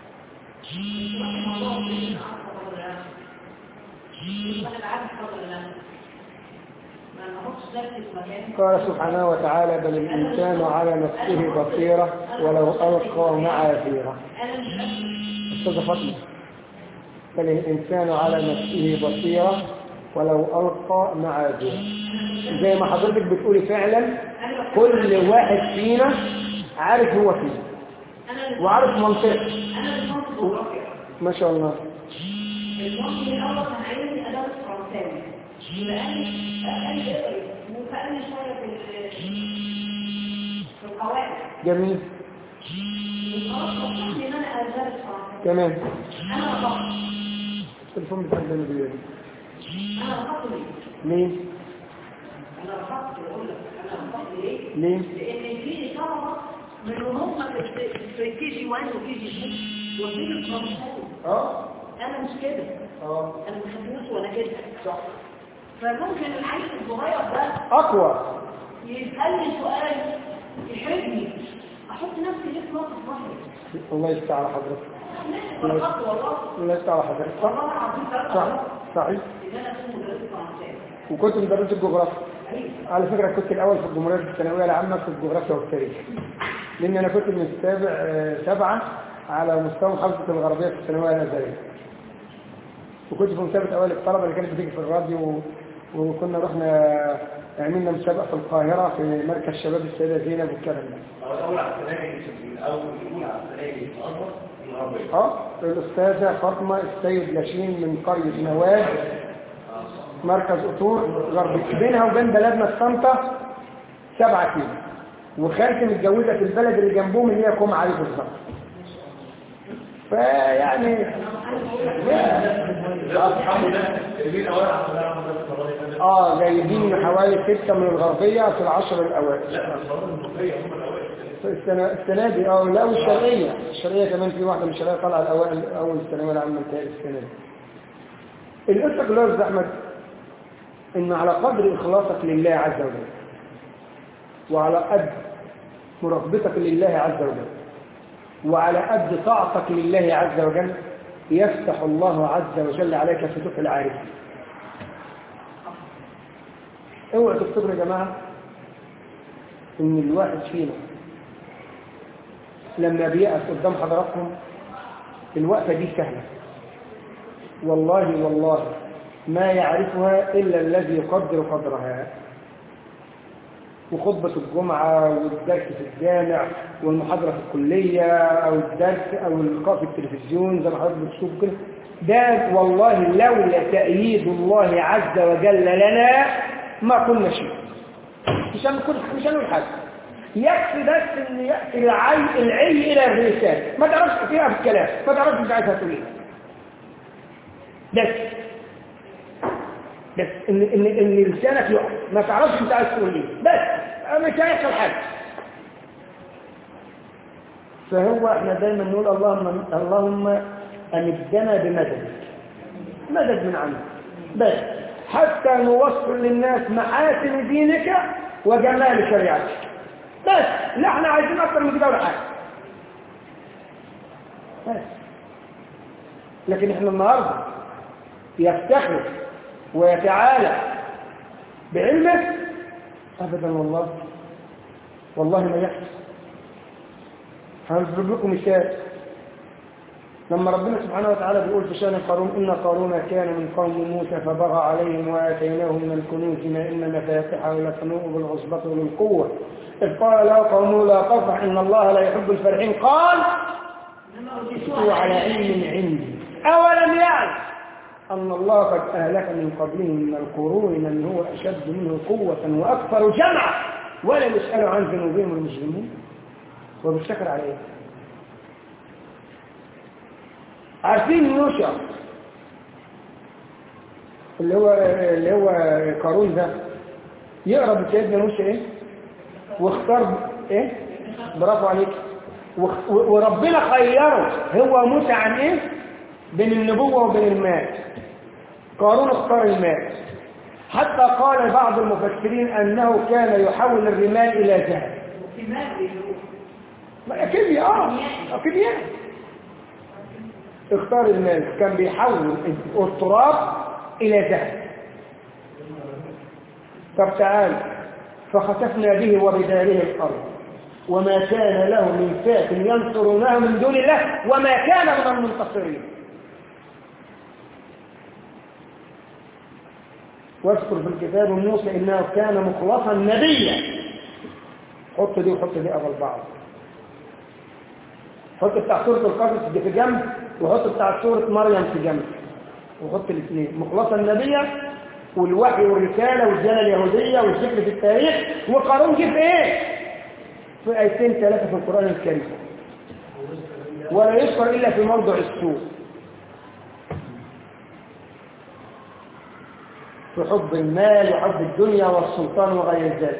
قال سبحانه وتعالى بل الإنسان على نفسه بصيرة ولو ألقى معاذيره أستاذ فاطمة بل الإنسان على نفسه بصيرة ولو ألقى معاذيره زي ما حضرتك بتقولي فعلا كل واحد فينا عارف هو فين وعارف منطقه ما شاء الله المصري الأول كان عايزني أدرس فرنساوي لأني أقل وسألني شوية في ال- في القواعد جميل خلاص مطلوب إن أنا أدرس فرنساوي تمام أنا رفضت التليفون بتاع الجنبية أنا رفضت ليه؟ ليه؟ أنا رفضت أقول لك أنا رفضت ليه؟ ليه؟ لأن في طلبة من هم في في كي جي 1 وكي جي 2 واخدين الفرنساوي اه أنا مش كده اه أنا ما بحبوش وأنا كده صح فممكن العيل الصغير ده اقوى يسألني سؤال يحرجني أحط نفسي ليه في موقف محرج الله يستر على حضرتك فرقت والله الله يستر على حضرتك والله صح العظيم فرقت صح صحيح إن أنا أكون مدرسة فرنساوي وكنت مدرس الجغرافيا أيوة على فكرة كنت الأول في الجمهورية الثانوية العامة في الجغرافيا والتاريخ لأن أنا كنت من السابع آه، سبعة على مستوى محافظة الغربية في الثانوية الأزهرية وكنت في مسابقة أوائل الطلبة اللي كانت بتيجي في الراديو و- وكنا رحنا عملنا مسابقة في القاهرة في مركز شباب السيدة زينب والكلام ده هو الأول على السنة دي الأول الأولى على السنة دي في الأزهر الغربية اه الأستاذة فاطمة السيد لاشين من قرية نواد مركز أطور غربي بينها وبين بلدنا الصمتة سبعة كيلو وخالتي متجوزة في البلد اللي جنبهم اللي هي قوم عليه بالظبط فيعني الحمد لله جميل أولا عبد الله عبد الله الصلاة والسلام. اه جايبين حوالي ستة من الغربية في العشر الأوائل لا الصلاة المصرية هم الأوائل السنة السنة دي اه لا والشرقية الشرقية كمان في واحدة من الشرقية طالعة الأوائل أول الثانوية العامة متهيألي السنة دي القصة كلها يا أستاذ أحمد إن على قدر إخلاصك لله عز وجل وعلى قد مراقبتك لله عز وجل وعلى قد طاعتك لله عز وجل يفتح الله عز وجل عليك فتوح العارفين اوعوا تفتكروا يا جماعة ان الواحد فينا لما بيقف قدام حضراتكم الوقفة دي سهلة والله والله ما يعرفها إلا الذي يقدر قدرها وخطبة الجمعة والدرس في الجامع والمحاضرة في الكلية أو الدرس أو اللقاء في التلفزيون زي ما حضرتك بتشوف كده ده والله لولا تأييد الله عز وجل لنا ما كنا شيء مش هنقول مش هنقول حاجة يكفي بس ان يأتي العي العي الى اللسان ما تعرفش فيها في الكلام ما تعرفش انت عايزها تقول ايه بس بس ان ان ان لسانك يقف ما تعرفش انت عايز تقول ايه بس مش هيحصل حاجه فهو احنا دايما نقول اللهم اللهم امدنا بمدد مدد من عندك بس حتى نوصل للناس محاسن دينك وجمال شريعتك بس لا احنا عايزين اكتر من كده ولا حاجه بس لكن احنا النهارده يفتخر ويتعالى بعلمه ابدا والله والله ما يحصل هنضرب لكم مثال لما ربنا سبحانه وتعالى بيقول في شان قارون إن قارون كان من قوم موسى فبغى عليهم وآتيناه من الكنوز ما إن مفاتحه لتنوء بالعصبة والقوة إذ قال له قومه لا تفرح إن الله لا يحب الفرحين قال هو على علم عندي أولم يعلم أن الله قد أهلك من قبله من القرون من هو أشد منه قوة وأكثر جمعا ولا يسأل عن ذنوبهم المجرمون وبالشكر عليه عارفين يوشع اللي هو اللي هو قارون ده يقرا بسيدنا موسى ايه واختار ايه برافو عليك واخ- وربنا خيره هو موسى عن ايه بين النبوة وبين المال قارون اختار المال حتى قال بعض المفسرين انه كان يحول الرمال الى ذهب ما اكيد اه اكيد يعني اختار المال كان بيحول التراب الى ذهب طب تعال فخسفنا به وبداره الارض وما كان له من فات ينصرونه من دون الله وما كان من المنتصرين واذكر في الكتاب موسى انه كان مخلصا نبيا حط دي وحط دي قبل بعض حط بتاع سورة القصص دي في جنب وحط بتاع سورة مريم في جنب وحط الاثنين مخلصا نبيا والوحي والرسالة والديانة اليهودية والذكر في التاريخ وقارون جه في ايه؟ في آيتين ثلاثة في القرآن الكريم ولا يذكر إلا في موضع السوء في حب المال وحب الدنيا والسلطان وغير ذلك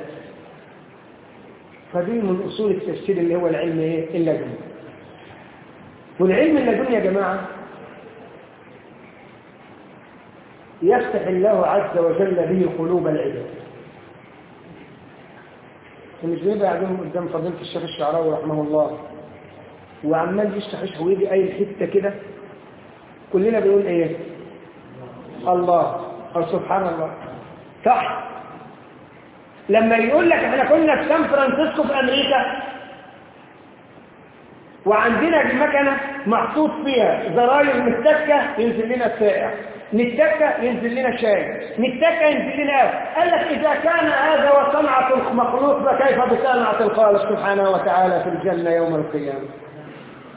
فدي من أصول التفسير اللي هو العلم ايه اللدني والعلم اللدني يا جماعة يفتح الله عز وجل به قلوب العباد ومش بيبقى قاعدين قدام فضيلة الشيخ الشعراوي رحمه الله وعمال يشرح يشرح ويجي اي حته كده كلنا بنقول ايه الله او سبحان الله صح لما يقول لك احنا كنا في سان فرانسيسكو في امريكا وعندنا المكنه محطوط فيها زراير متكه ينزل لنا السائع نتكه ينزل لنا شاي نتكه ينزل لنا قهوة. قال لك اذا كان هذا وصنعه المخلوق فكيف بصنعه الخالق سبحانه وتعالى في الجنه يوم القيامه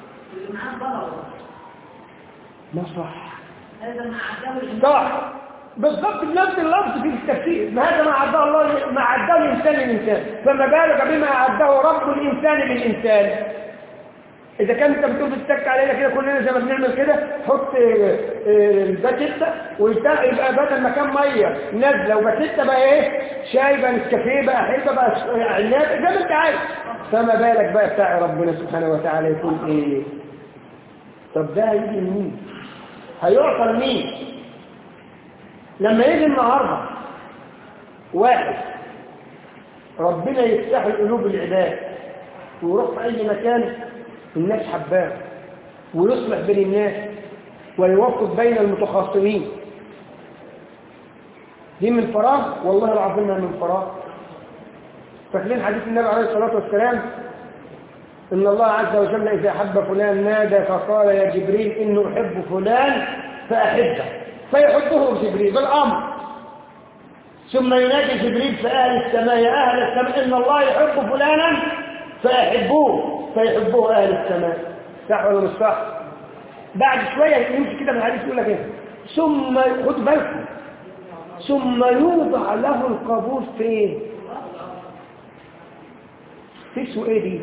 معاه ضرر ما صح هذا مع عدم صح بالضبط بنفس اللفظ في التفسير ما هذا ما عداه الله ما عداه الانسان للانسان فما بالك بما عداه رب الانسان بالانسان اذا كان انت بتقول بتتك علينا كده كلنا زي ما بنعمل كده حط الباتيتا ويبقى بدل ما كان ميه نازله وباتيتا بقى ايه شاي بقى نسكافيه بقى حلبه بقى عناب زي ما انت عايز فما بالك بقى بتاع ربنا سبحانه وتعالى يكون ايه طب ده هيجي لمين هيعطى لمين لما يجي النهارده واحد ربنا يفتح القلوب العباد ويروح في اي مكان الناس حباه ويصلح بين الناس ويوفق بين المتخاصمين دي من فراغ والله العظيم ما من فراغ فاكرين حديث النبي عليه الصلاة والسلام إن الله عز وجل إذا أحب فلان نادى فقال يا جبريل إنه أحب فلان فأحبه فيحبه جبريل بالأمر ثم ينادي جبريل في أهل السماء يا أهل السماء إن الله يحب فلانا فأحبوه فيحبوه أهل السماء صح ولا مش صح بعد شوية يمشي كده من الحديث يقول لك ايه ثم خد بالكم ثم يوضع له القبول في ايه تسوى ايه دي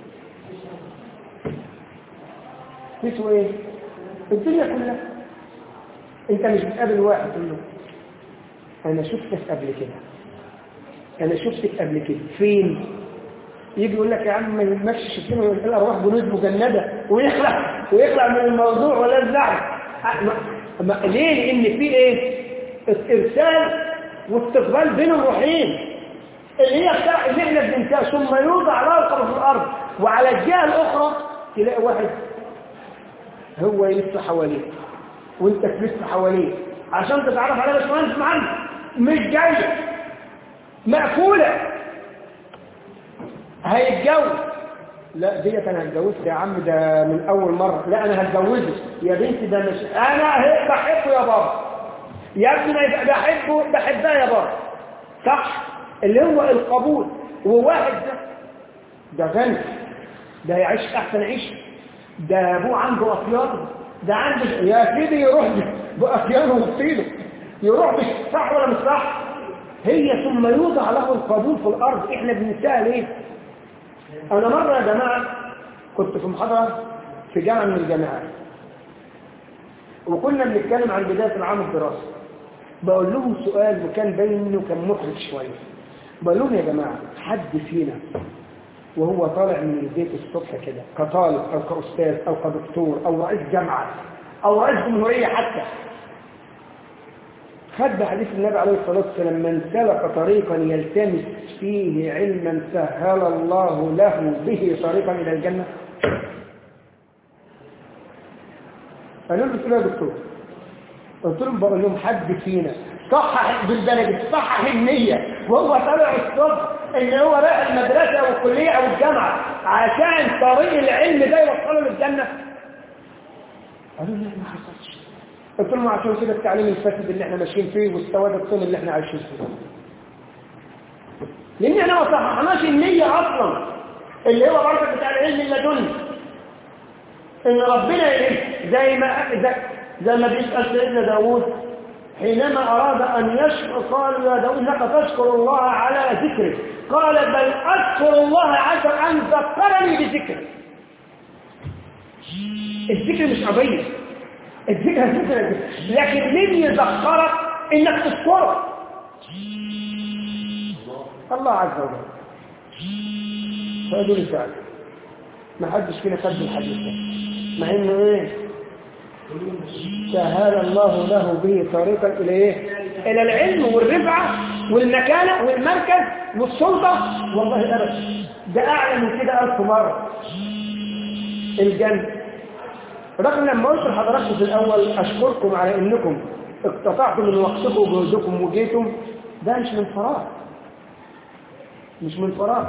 تسوى ايه الدنيا كلها انت مش بتقابل واحد تقول له انا شفتك قبل كده انا شفتك قبل كده فين يجي يقول لك يا عم ما يمشي شفتنا الارواح جنود مجنده ويخلع ويخلع من الموضوع ولا يزعل ليه لان في ايه ارسال واستقبال بين الروحين اللي هي بتاع اللي احنا بننساه ثم يوضع له القبر في الارض وعلى الجهه الاخرى تلاقي واحد هو يلف حواليه وانت تلف حواليه عشان تتعرف على باشمهندس معلم مش جايه مقفوله هيتجوز لا ديت انا هتجوزك يا عم ده من اول مره لا انا هتجوزك يا بنتي ده مش انا بحبه يا بابا يا ابني بحبه بحبها يا بابا صح اللي هو القبول وواحد ده ده غني ده يعيش احسن عيش ده ابوه عنده اطيان ده عنده يا سيدي يروح باطيانه وبطينه يروح مش صح ولا مش صح هي ثم يوضع له القبول في الارض احنا بننساها ليه انا مره يا جماعه كنت في محاضره في جامعه من الجامعات وكنا بنتكلم عن بدايه العام الدراسي بقول لهم سؤال وكان باين انه كان محرج شويه بقول لهم يا جماعه حد فينا وهو طالع من البيت الصبح كده كطالب او كاستاذ او كدكتور او رئيس جامعه او رئيس جمهوريه حتى خد حديث النبي عليه الصلاه والسلام من سلك طريقا يلتمس فيه علما سهل الله له به طريقا الى الجنه قالوا له قلت له يا دكتور قلت لهم بقول لهم حد فينا صحح بالبلد صحح النية وهو طالع الصبح ان هو رايح المدرسة او الكلية او الجامعة عشان طريق العلم ده يوصله للجنة قالوا لي ما حصلش قلت لهم عشان كده التعليم الفاسد اللي احنا ماشيين فيه والسواد الطين اللي احنا عايشين فيه لان احنا ما صححناش النية اصلا اللي هو بركة بتاع العلم اللدني ان ربنا يلم زي ما زي, زي ما بيسأل سيدنا داوود حينما أراد أن يشكر قال يا داود لك تشكر الله على ذكره قال بل أشكر الله عز أن ذكرني بذكره الذكر مش قضية الذكر ذكر لكن مين يذكرك انك تذكره الله عز وجل فقالوا لي فعلا ما حدش فينا خد الحديث ده مع انه ايه سهل الله له به طريقا الى ايه الى العلم والرفعه والمكانه والمركز والسلطه والله ابدا ده اعلى من كده الف مره الجنه رغم لما قلت لحضراتكم في الاول اشكركم على انكم اقتطعتم من وقتكم وجهدكم وجيتم ده مش من فراغ مش من فراغ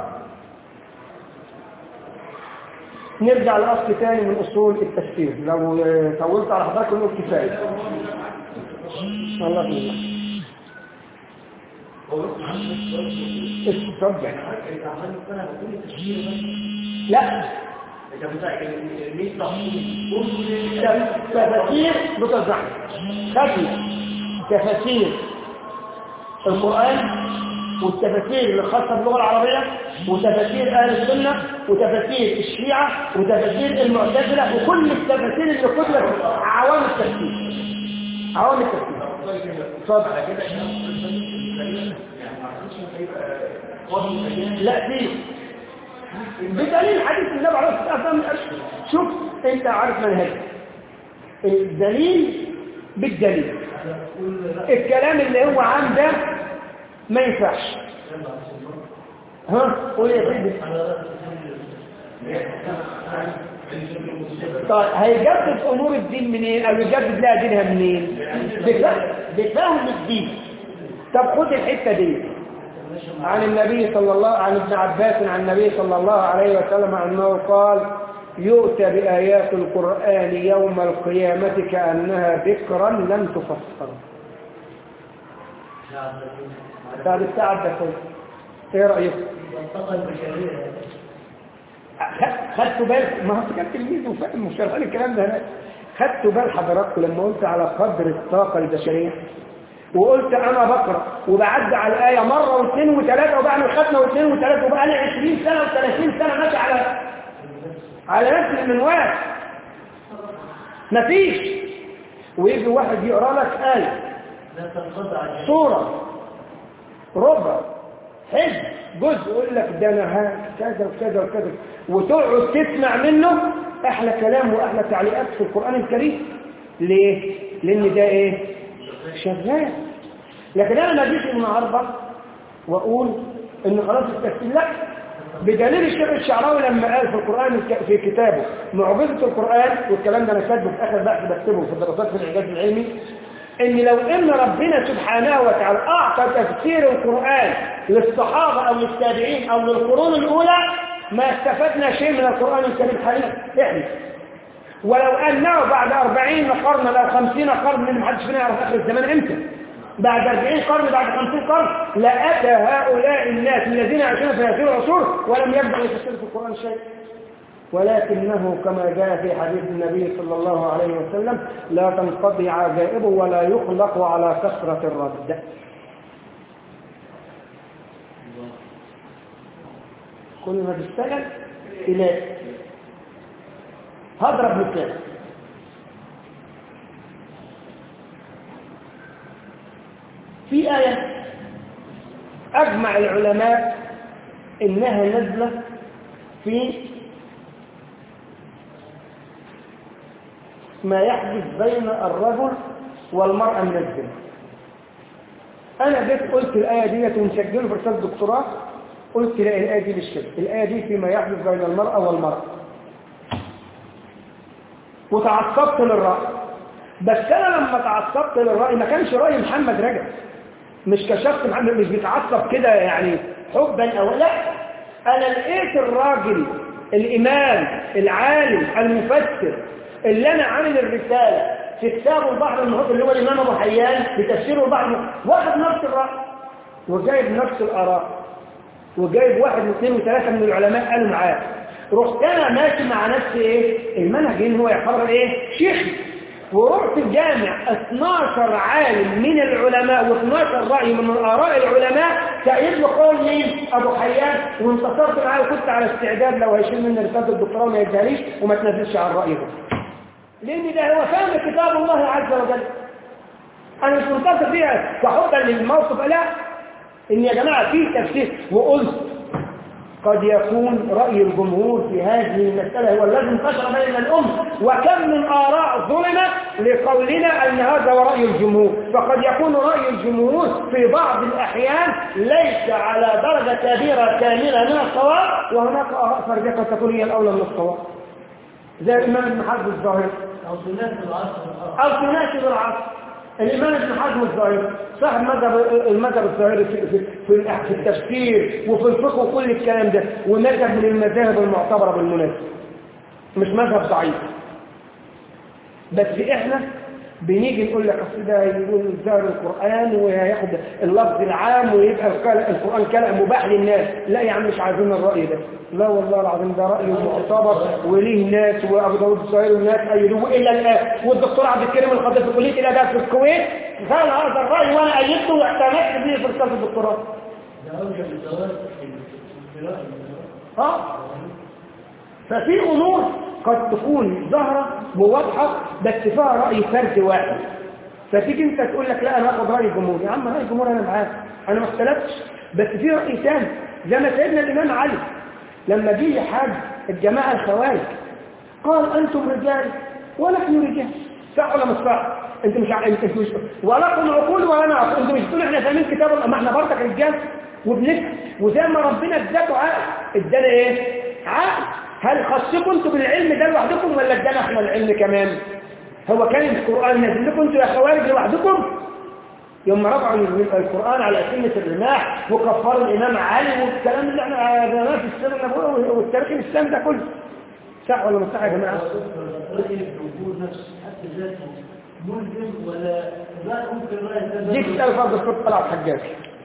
نرجع لأصل تاني من أصول التفسير لو طولت على حضراتكم نقول كفاية الله يخليك اتفضل لا تفسير متزعم خدنا تفاسير القرآن والتفاسير اللي خاصة باللغة العربية وتفاسير أهل السنة وتفاسير الشيعة وتفاسير المعتزلة وكل التفاسير اللي كتبت عوام التفسير عوام التفسير اتفضل على كده احنا يعني ما اعتقدش انه هيبقى قاضي مليان لا دي بدليل حديث النبي عليه الصلاة والسلام شوف انت عارف منهج الدليل بالدليل الكلام اللي هو عام ده ما ينفعش ها قول يا سيدي طيب هيجدد امور الدين منين او يجدد لها دينها منين بف- بفهم الدين طب خد الحته دي عن النبي صلى الله عن ابن عباس عن النبي صلى الله عليه وسلم انه قال يؤتى بآيات القرآن يوم القيامة كأنها ذكرا لم تفسر بعد الساعة ده كله ايه رأيك خ- خدتوا بالك ما هو كان تلميذ وفاهم مش شغال الكلام ده هناك خدتوا بال حضراتكم لما قلت على قدر الطاقة البشرية وقلت انا بقرا وبعدي على الايه مره واثنين وثلاثه وبعمل ختمه واثنين وثلاثه وبقى لي 20 سنه و30 سنه ماشي على على نفس المنوال مفيش ويجي واحد يقرا لك ايه صوره ربع حزب جزء يقول لك ده انا ها كذا وكذا وكذا وتقعد تسمع منه احلى كلام واحلى تعليقات في القران الكريم ليه لان ده ايه شغال لكن انا ما اجيش النهارده واقول ان خلاص التفسير لا بدليل الشيخ الشعراوي لما قال في القران الك- في كتابه معجزه القران والكلام ده انا كاتبه في اخر بحث بكتبه في الدراسات في الاعجاز العلمي ان لو ان ربنا سبحانه وتعالى اعطى تفسير القران للصحابه او للتابعين او للقرون الاولى ما استفدنا شيء من القران الكريم حاليا احنا ولو أنه بعد أربعين قرن أو خمسين قرن من محدش فينا يعرف آخر الزمان إمتى بعد أربعين قرن بعد خمسين قرن لأتى هؤلاء الناس الذين يعيشون في هذه العصور ولم يبدأ يفسر في القرآن شيء ولكنه كما جاء في حديث النبي صلى الله عليه وسلم لا تنقضي عجائبه ولا يخلق على كثرة الرد كل ما تشتغل تلاقي هضرب مثال في آية أجمع العلماء إنها نزلة في ما يحدث بين الرجل والمرأة من الزنا أنا جيت قلت الآية دي ومسجله في رسالة دكتوراه قلت لا الآية دي بالشبه الآية دي فيما يحدث بين المرأة والمرأة وتعصبت للرأي بس أنا لما تعصبت للرأي ما كانش رأي محمد رجب مش كشخص محمد مش بيتعصب كده يعني حبا أو لا أنا لقيت الراجل الإمام العالم المفسر اللي أنا عامل الرسالة في كتاب البحر المحيط اللي هو الإمام أبو حيان بتفسير البحر المحيط واخد نفس الرأي وجايب نفس الآراء وجايب واحد واثنين وثلاثة من العلماء قالوا معاه رحت انا ماشي مع نفسي ايه المنهج ان هو يعتبر ايه شيخ ورحت الجامع 12 عالم من العلماء و12 رأي من اراء العلماء تأييد لقول مين ابو حيان وانتصرت معاه وكنت على استعداد لو هيشيل مني رسالة الدكتوراه ما يدهاليش وما تنزلش على الرأي ده لان ده هو فهم كتاب الله عز وجل انا مش منتصر فيها كحبا للموقف لا ان يا جماعة في تفسير وقلت قد يكون رأي الجمهور في هذه المسألة هو الذي انتشر بين الأمة وكم من آراء ظلمت لقولنا أن هذا هو رأي الجمهور فقد يكون رأي الجمهور في بعض الأحيان ليس على درجة كبيرة كاملة من الصواب وهناك آراء فردية قد تكون هي الأولى من الصواب زي الإمام ابن حزم الظاهر أو تناسب العصر أو تناسب العصر الإمام ابن حزم الظاهري صاحب مذهب المذهب الظاهري في, في, في, في التفسير وفي الفقه وكل الكلام ده ومذهب من المذاهب المعتبرة بالمناسبة مش مذهب ضعيف بس احنا بنيجي نقول لك اصل ده يقول زار القرآن وهياخد اللفظ العام ويبقى الكل- القرآن كلام مباح للناس لا يا عم مش عايزين الرأي ده لا والله العظيم ده رأي معتبر وليه ناس وابو داود الصغير وناس ايدوه الا الان والدكتور عبد الكريم الخطيب في كليه الاداب في الكويت قال هذا الرأي وانا ايدته واعتمدت به في رسالة الدكتوراه ده أوجب الزواج في رأي اه ففي امور قد تكون ظاهره وواضحه بس فيها راي فرد واحد فتيجي انت تقول لك لا انا هاخد راي الجمهور يا عم راي الجمهور انا معاك انا ما اختلفتش بس في راي ثاني زي ما سيدنا الامام علي لما جه يحاج الجماعه الخوارج قال انتم رجال ونحن رجال صح ولا مش صح انت مش ع- انت مش ولكم عقول وانا عقول انتوا مش بتقولوا احنا فاهمين كتاب الله ما احنا برضك رجال وبنفهم وزي ما ربنا اداكوا عقل ادانا ايه عقل هل خصكم انتوا بالعلم ده لوحدكم ولا ادانا احنا العلم كمان هو كان القران نازل لكم انتوا يا خوارج لوحدكم يوم رفعوا القرآن على أسنة الرماح وكفروا الإمام علي والكلام اللي احنا قريناه في السنة النبوية والتاريخ الإسلام ده كله صح ولا مش صح يا جماعة؟ رأي الجمهور نفسه حتى ذاته ملزم ولا لا ممكن رأي كذا دي تسأل فرض الصوت طلع الحجاج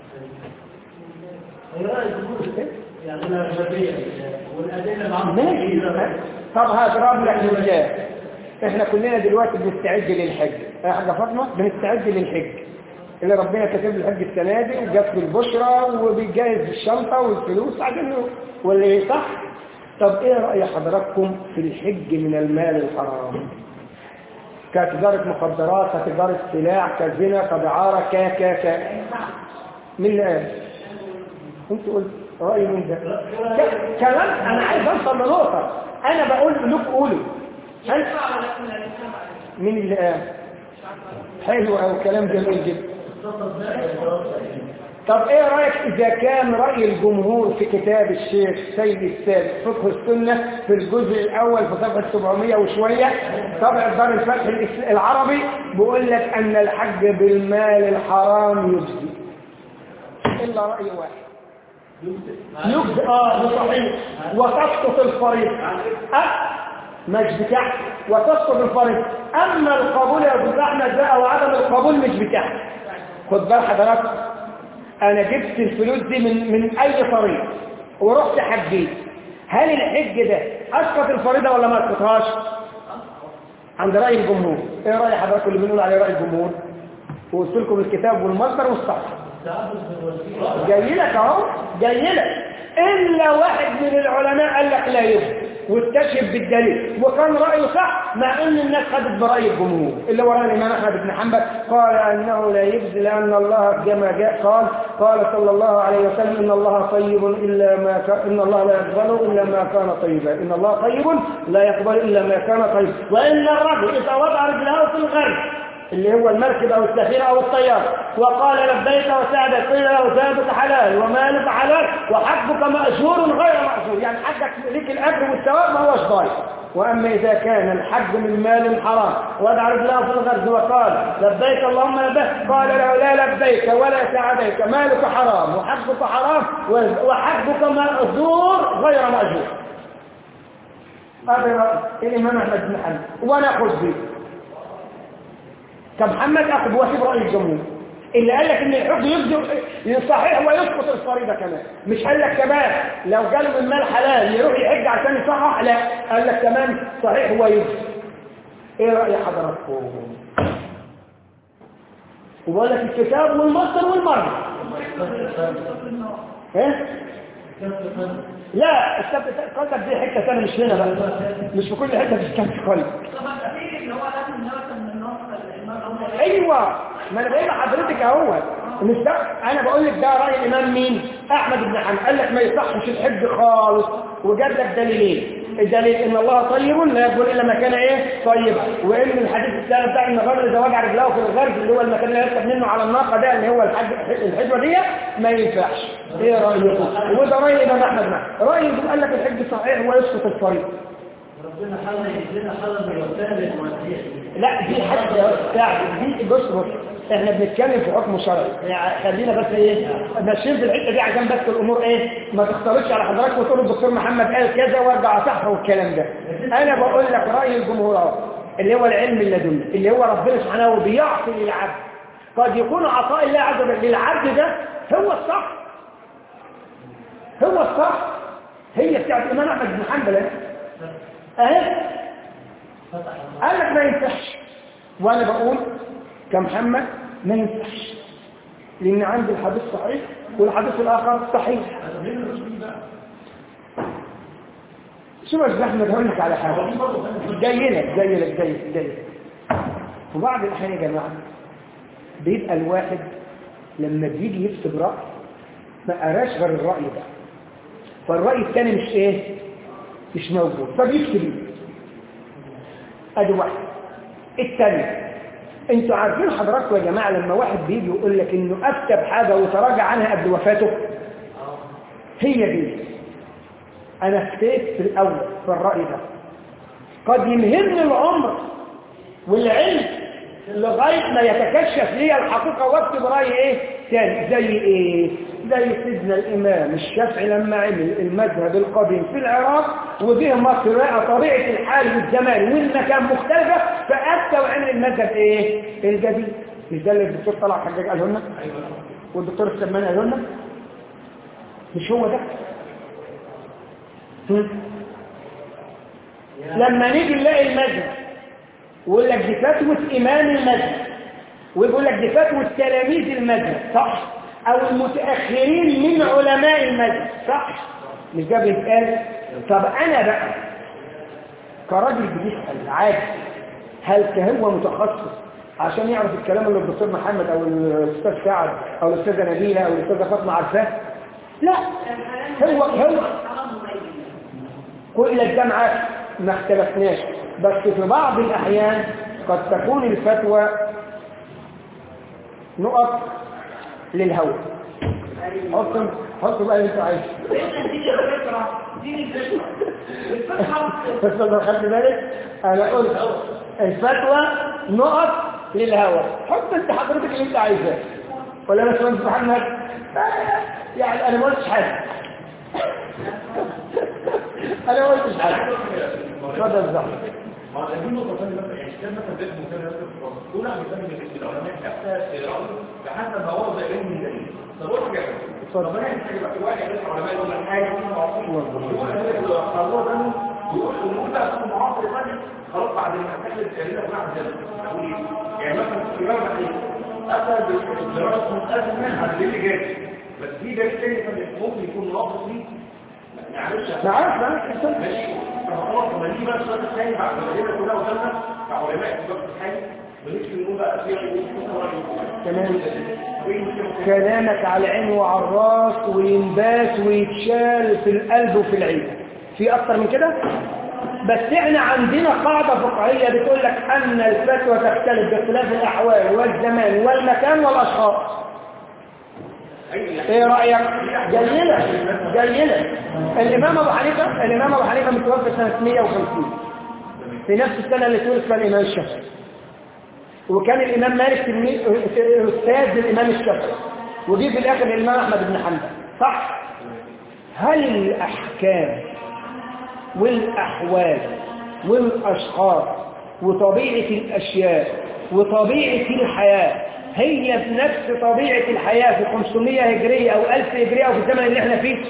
رأي الجمهور يعني الأغلبية والأدلة معهم ماشي طب هضرب لك مثال احنا كلنا دلوقتي بنستعد للحج يا حاجة فاطمة بنستعد للحج اللي ربنا كتب له الحج السنة دي وجات له البشرى وبيجهز الشنطة والفلوس عشان ي- ولا ايه صح؟ طب ايه رأي حضراتكم في الحج من المال الحرام؟ كتجارة مخدرات كتجارة سلاح كزنا كدعارة ك ك ك مين اللي قال؟ انت قلت رأي مين ده؟ ك- كلام انا عايز اوصل لنقطة انا بقول لك قولوا هل مين اللي قال؟ حلو او كلام جميل جدا طب ايه رأيك اذا كان رأي الجمهور في كتاب الشيخ سيد السابق فقه السنة في الجزء الاول في صفحة 700 وشوية طبع دار الفتح الإس- العربي بيقول لك ان الحج بالمال الحرام يجزي الا رأي واحد يجزي اه ده صحيح وتسقط الفريضة أه؟ مش بتاعك وتسقط الفريضة اما القبول يا استاذ احمد بقى وعدم القبول مش بتاعك خد بال حضرتك انا جبت الفلوس دي من من اي طريق ورحت حجيت هل الحج ده اسقط الفريضه ولا ما اسقطهاش عند راي الجمهور ايه راي حضرتك اللي بنقول عليه راي الجمهور وقلت لكم الكتاب والمصدر والصحيح جاي لك اهو جاي لك الا واحد من العلماء قال لك لا يجوز واستشهد بالدليل وكان رايه صح مع ان الناس خدت براي الجمهور اللي وراه الامام احمد بن حنبل قال انه لا يجوز لان الله كما جاء قال قال صلى الله عليه وسلم ان الله طيب الا ما كان ان الله لا يقبل الا ما كان طيبا ان الله طيب لا يقبل الا ما كان طيبا وان الرجل اذا وضع رجله في الغرب اللي هو المركب او السفينه او الطيار وقال لبيك وسعدك قيل له زادك حلال ومالك حلال وحقك مأجور غير مأجور يعني حقك ليك الاجر والثواب ما هوش ضايع واما اذا كان الحج من مال حرام وضع رجله في الغرز وقال لبيك اللهم لبيك قال له لا لبيك ولا سعديك مالك حرام وحقك حرام وحقك مأجور غير مأجور هذا رأي الامام احمد بن حنبل وانا اخذ به كمحمد أخذ واحد رأي الجمهور اللي قال لك ان الحكم يبدو صحيح ويسقط الفريضة كمان مش قال لك كمان لو جاله من مال حلال يروح يحج عشان يصحح لا قال لك كمان صحيح ويبدو ايه رأي حضراتكم وبقول لك الكتاب والمصدر والمرجع ايه لا السبت قلبك دي حته ثانيه مش هنا بقى مش في كل حته في السبت قلب طبعا الأخير اللي هو لازم نوصل من النص المرأة ايوه ما انا بقول لحضرتك اهو مش ده انا بقول لك ده راي الامام مين احمد بن حنبل قال لك ما يصحش الحج خالص وجاب لك دليلين الدليل ان الله طيب لا يقبل الا ما كان ايه طيب وان الحديث الثاني بتاع ان الرجل اذا وجع رجله في الغرب اللي هو المكان اللي يركب منه على الناقه ده اللي هو الحج الحجوه دي ما ينفعش ايه رايكم وده راي الامام احمد بن حنبل راي يقول قال لك الحج صحيح ويسقط الفريض ربنا حرم يدينا حرم الوسائل الماديه لا دي حاجة بتاع دي بص بص احنا بنتكلم في حكم شرعي يعني خلينا بس ايه ماشيين في الحته دي عشان بس الامور ايه ما تختلطش على حضرتك وتقول الدكتور محمد قال كذا وارجع صح والكلام ده انا بقول لك راي الجمهور اهو اللي هو العلم اللدني اللي هو ربنا سبحانه بيعطي للعبد قد يكون عطاء الله عز وجل للعبد ده هو الصح هو الصح هي بتاعت الإمام أحمد بن حنبل أهي. أهي فتح الله قال لك ما ينفعش وأنا بقول كمحمد ما ينفعش لأن عندي الحديث صحيح والحديث الآخر صحيح هذا غير الرسول بقى شو يا أحمد هقول لك على حاجة جاي لك جاي لك جاي لك جاي لك في بعض الأحيان يا جماعة بيبقى الواحد لما بيجي يكتب رأي ما قراش غير الرأي ده فالرأي الثاني مش ايه مش موجود فبيكتب ايه ادي واحد الثاني انتوا عارفين حضراتكم يا جماعة لما واحد بيجي يقول لك انه اكتب حاجة وتراجع عنها قبل وفاته هي دي انا افتيت في الاول في الرأي ده قد يمهمني العمر والعلم لغاية ما يتكشف لي الحقيقة واكتب رأي ايه تاني زي ايه زي سيدنا الامام الشافعي لما عمل المذهب القديم في العراق وجه مصر لقى طبيعة الحال والزمان والمكان مختلفة فأتى وعمل المذهب ايه الجديد مش ده اللي الدكتور طلع حجاج قاله لنا والدكتور السمان قاله لنا مش هو ده هم؟ لما نيجي نلاقي المذهب ويقول لك دي فتوى إمام المذهب ويقول لك دي فتوى تلاميذ المذهب صح أو المتأخرين من علماء المذهب صح مش ده بيتقال طب أنا بقى كراجل بيسأل عادي هل هو متخصص عشان يعرف الكلام اللي الدكتور محمد أو الأستاذ سعد أو الأستاذة نبيلة أو الأستاذة فاطمة عارفاه لا هو هو كل الجامعات ما اختلفناش بس في بعض الأحيان قد تكون الفتوى نقط للهوى حط حط بقى اللي انت عايزه دي الفكرة دي الفكرة الفكرة بس لو خدت بالك انا قلت الفتوى نقط للهوى حط انت حضرتك اللي انت عايزاه ولا انا سؤال محمد آه، يعني انا ما قلتش حاجه انا ما قلتش حاجه اتفضل الزحمه ما دي نقطة ثانية مثلا يعني كان مثلا ده مكان نفس الفرص دول عم يسمي من العلماء حتى الرأي بحسب ما ورد إليه من دليل طب اقول حاجة اتفضل. طب انا محتاج يبقى في واحد من العلماء يقول لك حاجة في معاصر يقول لك لو خلوه ده يقول الامور ده في معاصر ثاني خلاص بعد ما تحل الكلمة ونعم جنة اقول ايه يعني مثلا في الإمام الحديث أتى بدراسة متأزمة عن اللي جاي بس في دليل تاني ممكن يكون ناقص فيه معلش انا عارف انا عارف. ماشي فخلاص لما نيجي بقى السؤال الثاني بعد ما الأدلة كلها قدامنا كعلماء في الوقت الحالي بنيجي نقول بقى في تمام كلامك على العين وعلى الراس وينبات ويتشال في القلب وفي العين في اكتر من كده بس احنا عندنا قاعدة فقهية بتقول لك ان الفتوى تختلف باختلاف الاحوال والزمان والمكان والاشخاص ايه رأيك جيلة جيلة الامام ابو حنيفة الامام ابو حنيفة متوفى سنة 150 في نفس السنة اللي تولد فيها الامام الشافعي وكان الامام مالك تلميذ استاذ للامام الشافعي وجي في الاخر الامام احمد بن حنبل صح هل الاحكام والاحوال والاشخاص وطبيعة الاشياء وطبيعة الحياة هي بنفس طبيعة الحياة في 500 هجرية او 1000 هجرية او في الزمن اللي احنا فيه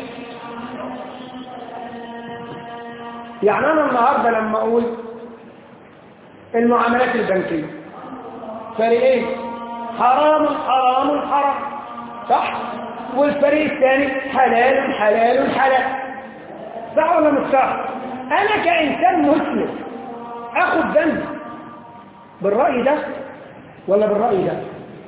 يعني انا النهاردة لما اقول المعاملات البنكية فريقين حرام حرام حرام صح والفريق الثاني حلال حلال حلال صح ولا مش صح انا كانسان مسلم اخد ذنب بالراي ده ولا بالراي ده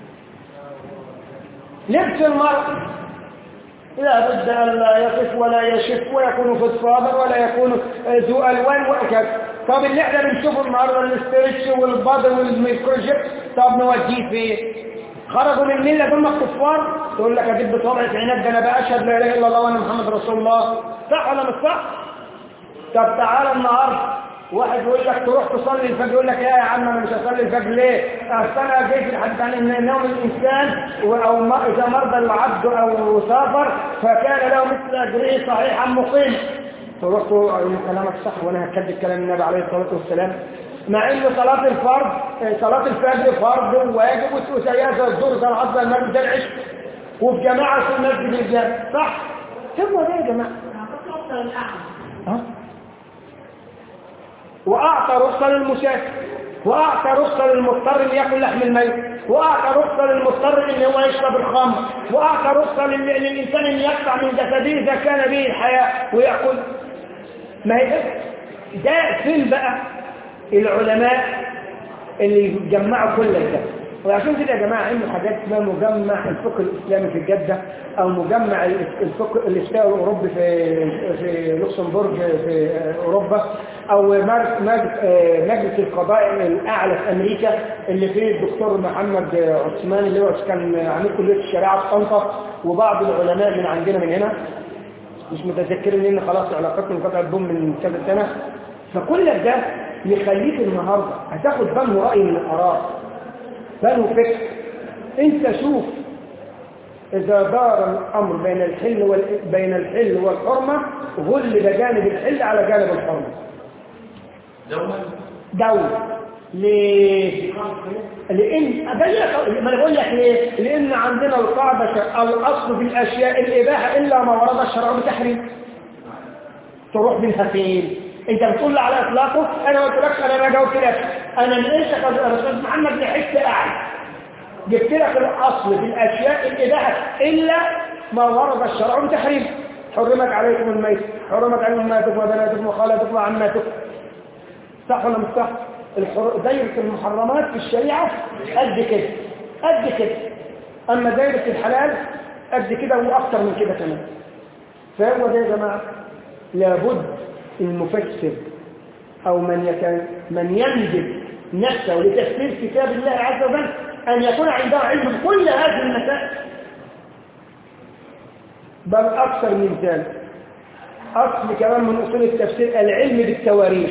لبس المرء لا بد أن لا يقف ولا يشف ويكون في الصابر ولا يكون ذو ألوان وكذا طب اللي احنا بنشوفه النهارده الاسترتش والبادر والميكروجيب طب نوديه فين خرجوا من المله دول كفار تقول لك ادب بطبعة عينك ده انا بقى اشهد لا اله الا الله وانا محمد رسول الله صح ولا مش صح طب تعالى النهارده واحد يقول لك تروح تصلي الفجر يقول لك يا يا عم انا مش هصلي الفجر ليه اصل انا جاي في الحديث عن ان نوم الانسان و- او م- اذا مرض العبد او سافر فكان له مثل اجره صحيحا مقيم تروح تقول كلامك صح وانا هكذب كلام النبي عليه الصلاه والسلام مع ان صلاة الفرض صلاة الفجر فرض وواجب وسياسة الظهر صلاة العصر المغرب ده العشاء وفي جماعة في المسجد الجامع صح؟ هو ده يا جماعة أكثر الأعمى ها؟ وأعطى رخصة للمسافر وأعطى رخصة للمضطر أن يأكل لحم الميت وأعطى رخصة للمضطر أن هو يشرب الخمر وأعطى رخصة لل- للإنسان أن يقطع من جسده إذا كان به الحياة ويأكل ما هي ده ده فين بقى العلماء اللي جمعوا كل ده وعشان كده يا جماعة عملوا حاجات اسمها مجمع الفقه الإسلامي في جدة أو مجمع الفقه الإسلامي الأوروبي في في لوكسمبورغ في أوروبا أو مر- مج- آه، مجلس القضاء الأعلى في أمريكا اللي فيه الدكتور محمد عثمان اللي هو كان عميد كلية الشريعة في طنطا وبعض العلماء من عندنا من هنا مش متذكرين ان خلاص علاقتنا انقطعت بهم من كذا سنة فكل ده يخليك النهاردة هتاخد بنه رأي من الآراء بنه فكر انت شوف إذا دار الأمر بين الحل وال... بين الحل والحرمة غلب جانب الحل على جانب الحرمة دوما دولة ليه؟ لأن أبين ما أنا بقول لك ليه؟ لأن عندنا القاعدة ش- الأصل في الأشياء الإباحة إلا ما ورد الشرع بتحريم تروح منها فين؟ أنت بتقول لي على إطلاقه أنا ما قلتلكش أنا ما جاوبت لك أنا ليش الرسول محمد لحقت أعلى جبت لك الأصل في الأشياء الإباحة إلا ما ورد الشرع بتحريم حرمت عليكم الميت حرمت عليكم أمهاتكم وبناتكم وخالاتكم وعماتكم صح ولا مش صح الحر... دايرة المحرمات في الشريعة قد كده قد كده أما دايرة الحلال قد كده وأكثر من كده كمان فهو ده يا جماعة لابد المفسر أو من يك... من ينجب نفسه لتفسير كتاب الله عز وجل أن يكون عنده علم بكل هذه المسائل بل أكثر من ذلك أصل كمان من أصول التفسير العلم بالتواريخ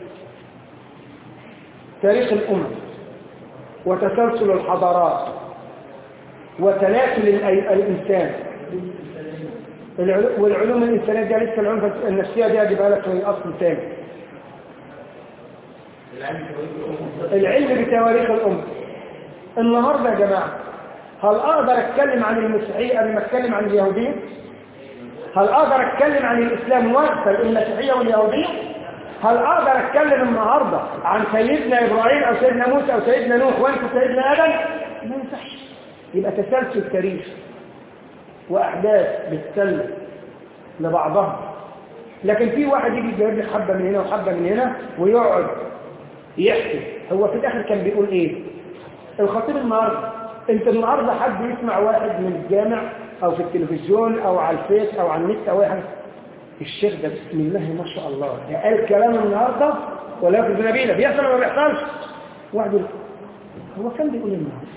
تاريخ الأمة وتسلسل الحضارات وتناسل الأي- الإنسان العلو- والعلوم الإنسانية دي لسه العلوم النفسية دي هجيبها لك في أصل ثاني العلم بتواريخ الأمة النهاردة يا جماعة هل أقدر أتكلم عن المسيحية قبل ما أتكلم عن اليهودية؟ هل أقدر أتكلم عن الإسلام وأكثر المسيحية واليهودية؟ هل أقدر أتكلم النهاردة عن سيدنا إبراهيم أو سيدنا موسى أو سيدنا نوح وأنت سيدنا آدم؟ ما ينفعش يبقى تسلسل تاريخ وأحداث بتسلم لبعضها لكن في واحد يجي يجيب لك حبة من هنا وحبة من هنا ويقعد يحكي هو في الآخر كان بيقول إيه؟ الخطيب النهاردة انت النهاردة حد يسمع واحد من الجامع او في التلفزيون او على الفيس او على النت او اي حاجة الشيخ ده بسم الله ما شاء الله ده قال كلام النهاردة ولا ياخذ بنبيلة بيحصل ولا ما بيحصلش واحد يقول هو كان بيقول إيه النهاردة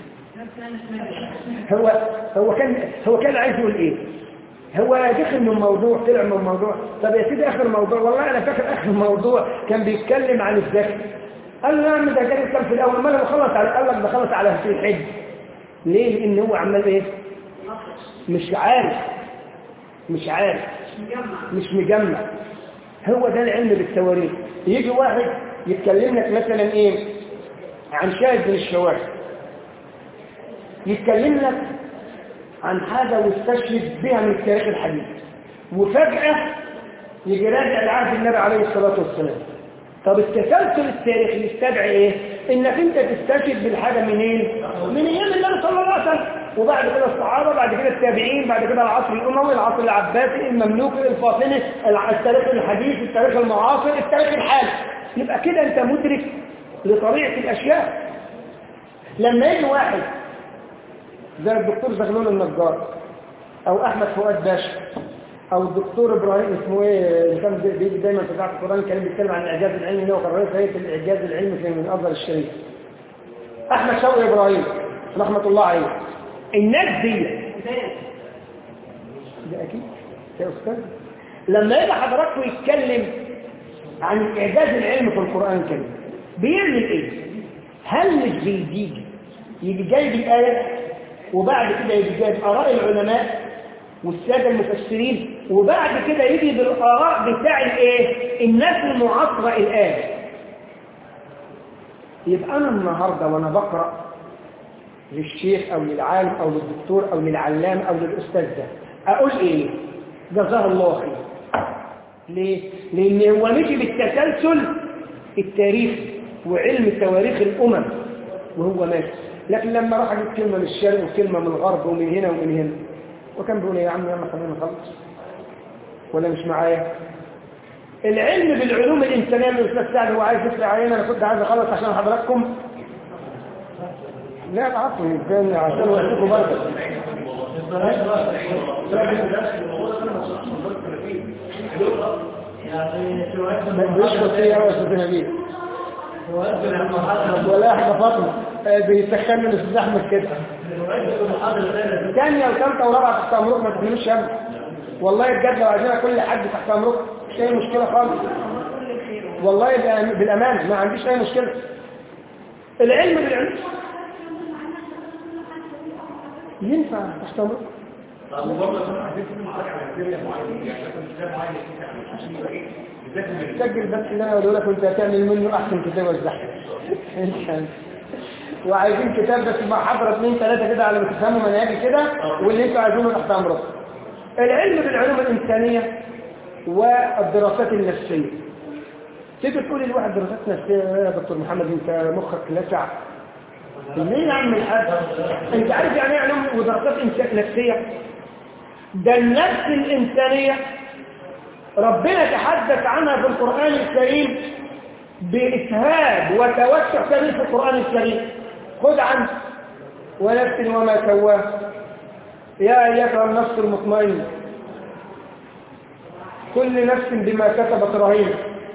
هو هو كان هو كان عايز يقول ايه هو دخل من موضوع طلع من موضوع طب يا سيدي اخر موضوع والله انا فاكر اخر موضوع كان بيتكلم عن الزكاه قال له يا عم ده كان يتكلم في الاول ما انا بخلص على قال لك بخلص على في الحج ليه لان هو عمال ايه مش عارف مش عارف مش مجمع هو ده العلم بالتواريخ يجي واحد يتكلم لك مثلا ايه عن شاهد من الشواهد يتكلم لك عن حاجة واستشهد بها من التاريخ الحديث وفجأة يجي راجع لعهد النبي عليه الصلاة والسلام طب التسلسل التاريخي يستدعي ايه انك انت تستشهد بالحاجة منين من ايام النبي صلى الله عليه وسلم وبعد كده الصحابة بعد كده التابعين بعد كده العصر الأموي العصر العباسي المملوكي الفاطمي التاريخ الحديث التاريخ المعاصر التاريخ الحالي يبقى كده انت مدرك لطبيعة الأشياء لما يجي واحد زي الدكتور زغلول النجار او احمد فؤاد باشا او الدكتور ابراهيم اسمه ايه اللي كان بيجي دايما في ذاك القران كان بيتكلم عن الاعجاز العلمي اللي هو كان رئيس هيئه الاعجاز العلمي في من ازهر الشريف احمد شوقي ابراهيم رحمه الله عليه الناس دي ده اكيد يا استاذ لما يجي حضراتكم يتكلم عن الاعجاز العلمي في القران الكريم بيعمل ايه هل مش بيجي يجي جايب الايه وبعد كده يجي جايب آراء العلماء والسادة المفسرين وبعد كده يجي بالآراء بتاع الايه الناس المعاصرة الآن يبقى أنا النهاردة وأنا بقرأ للشيخ أو للعالم أو للدكتور أو للعلام أو للأستاذ ده أقول إيه جزاه الله خير ليه؟ لأن هو مشي بالتسلسل التاريخي وعلم تواريخ الأمم وهو ماشي لكن لما راح اجيب كلمة من الشرق وكلمة من الغرب ومن هنا ومن هنا وكان بيقول يا عم يلا خلينا نخلص ولا مش معايا العلم بالعلوم الإنسانية اللي الأستاذ سعد هو عايز يسرع علينا أنا كنت عايز أخلص عشان حضراتكم لا العفو كان عشان وقتكم برضه يعني سؤال ما بيشبط فيا يا أستاذ نبيل سؤال المحاضرة ولا احنا فاطمة آه، بيسخن الاستاذ احمد كده المحاضرة ثانية ثانية وثالثة ورابعة تحت امرك ما تخلوش يا ابني والله بجد لو عايزين كل حد تحت امرك مش اي مشكلة خالص والله بأم- بالامان ما عنديش اي مشكلة العلم بالعلم ينفع تحت امرك طب وبرضه عشان عايزين نعمل حاجه على كتير معين يعني مثلا كتاب معين يعني عشان يبقى ايه بالذات من سجل بس اللي انا بقوله لك وانت هتعمل منه احسن كتاب وزعه وعايزين كتاب بس مع حضرة اثنين ثلاثة كده على ما تفهموا مناهج كده واللي انتوا عايزينه تحت امركم العلم بالعلوم الإنسانية والدراسات النفسية تيجي تقول لواحد دراسات نفسية يا دكتور محمد انت مخك لسع ليه يا عم الحاج انت عارف يعني ايه علوم ودراسات إنس- نفسية ده النفس الإنسانية ربنا تحدث عنها في القرآن الكريم بإسهاب وتوسع كبير في القرآن الكريم خذ عنه ونفس وما سواه يا أيتها النفس المطمئنة كل نفس بما كسبت رهينة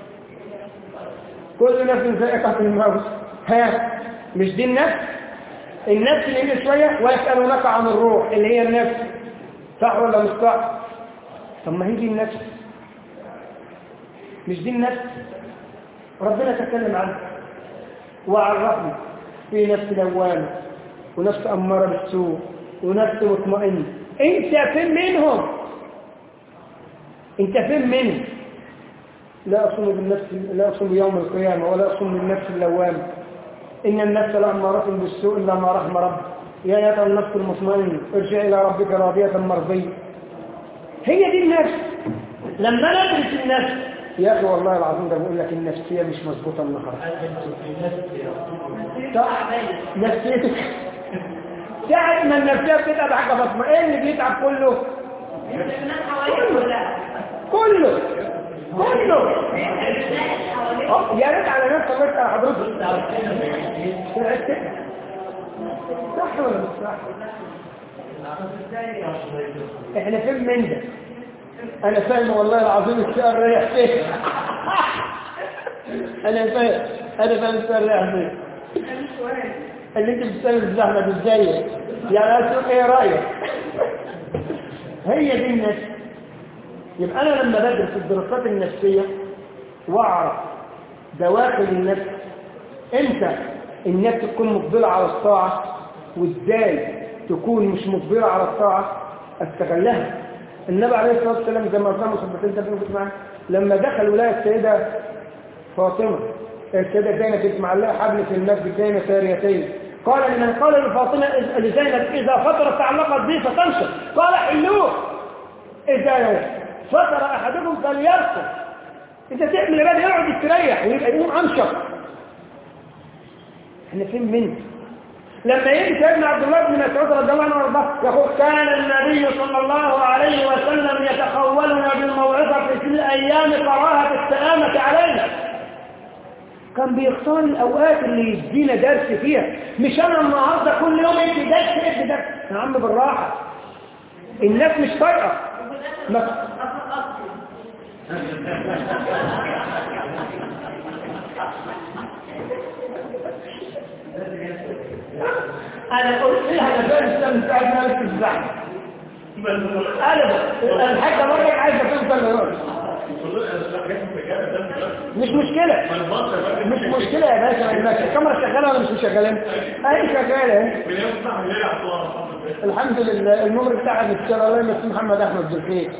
كل نفس ذائقة الموت ها مش دي النفس النفس اللي هي شوية ويسألونك عن الروح اللي هي النفس صح ولا مش صح طب ما هي دي النفس مش دي النفس ربنا تكلم عنها وعرفنا في نفس لوامة ونفس أمارة بالسوء ونفس مطمئنة انت فين منهم انت فين منهم لا أصوم بالنفس لا أصوم بيوم القيامة ولا أصوم بالنفس اللوامة إن النفس لأمارة بالسوء إلا ما رحم رب يا أيتها النفس المطمئنة ارجع إلى ربك راضية مرضية هي دي النفس لما ندرس النفس يا أخي والله العظيم ده بقول لك النفسية مش مظبوطة النهاردة صح نفسيتك ساعة ما النفسية بتتعب حاجة فاطمة ايه اللي بيتعب كله الناس حواليك كلها كله كله اه يا ريت على نفسك بس على حضرتك صح ولا مش صح احنا فين من ده انا فاهم والله العظيم السؤال رايح فين انا فاهم انا فاهم السؤال رايح فين اللي انت بتسأل الزحمة ازاي يعني اسوق ايه رأيك هي دي النفس يبقى انا لما بدرس الدراسات النفسية واعرف دواخل النفس امتى النفس تكون مقبلة على الطاعة وازاي تكون مش مقبلة على الطاعة استغلها النبي عليه الصلاة والسلام زي ما قلنا مصبتين تبين كنت معاه لما دخل ولاية السيدة فاطمة السيدة زينب كانت معلقة حبل في المسجد بين ساريتين قال لمن قال لفاطمة إذ- لزينب إذا فطرت تعلقت به فتنشر قال حلوه إذا فطر أحدكم فليرقص أنت تعمل يا بدي يقعد يستريح ويبقى يقوم أنشط احنا فين منه لما يجي سيدنا عبد الله بن مسعود رضي الله عنه وارضاه يقول كان النبي صلى الله عليه وسلم يتخولنا بالموعظه في الايام كراهه السلامه علينا كان بيختار الاوقات اللي يدينا درس فيها مش انا النهارده كل يوم ادي درس ادي درس يا عم بالراحه الناس مش طايقه ما- انا قلت لها انا فاهم السلام بتاعتنا بس الزحمه انا الحاجه مرة عايزه توصل لهون مش مشكلة مش مشكلة يا باشا ما ماشي الكاميرا شغالة ولا مش شغالة؟ اهي شغالة الحمد لله النمر بتاعها بتشتغل الله يمسي محمد احمد بالخير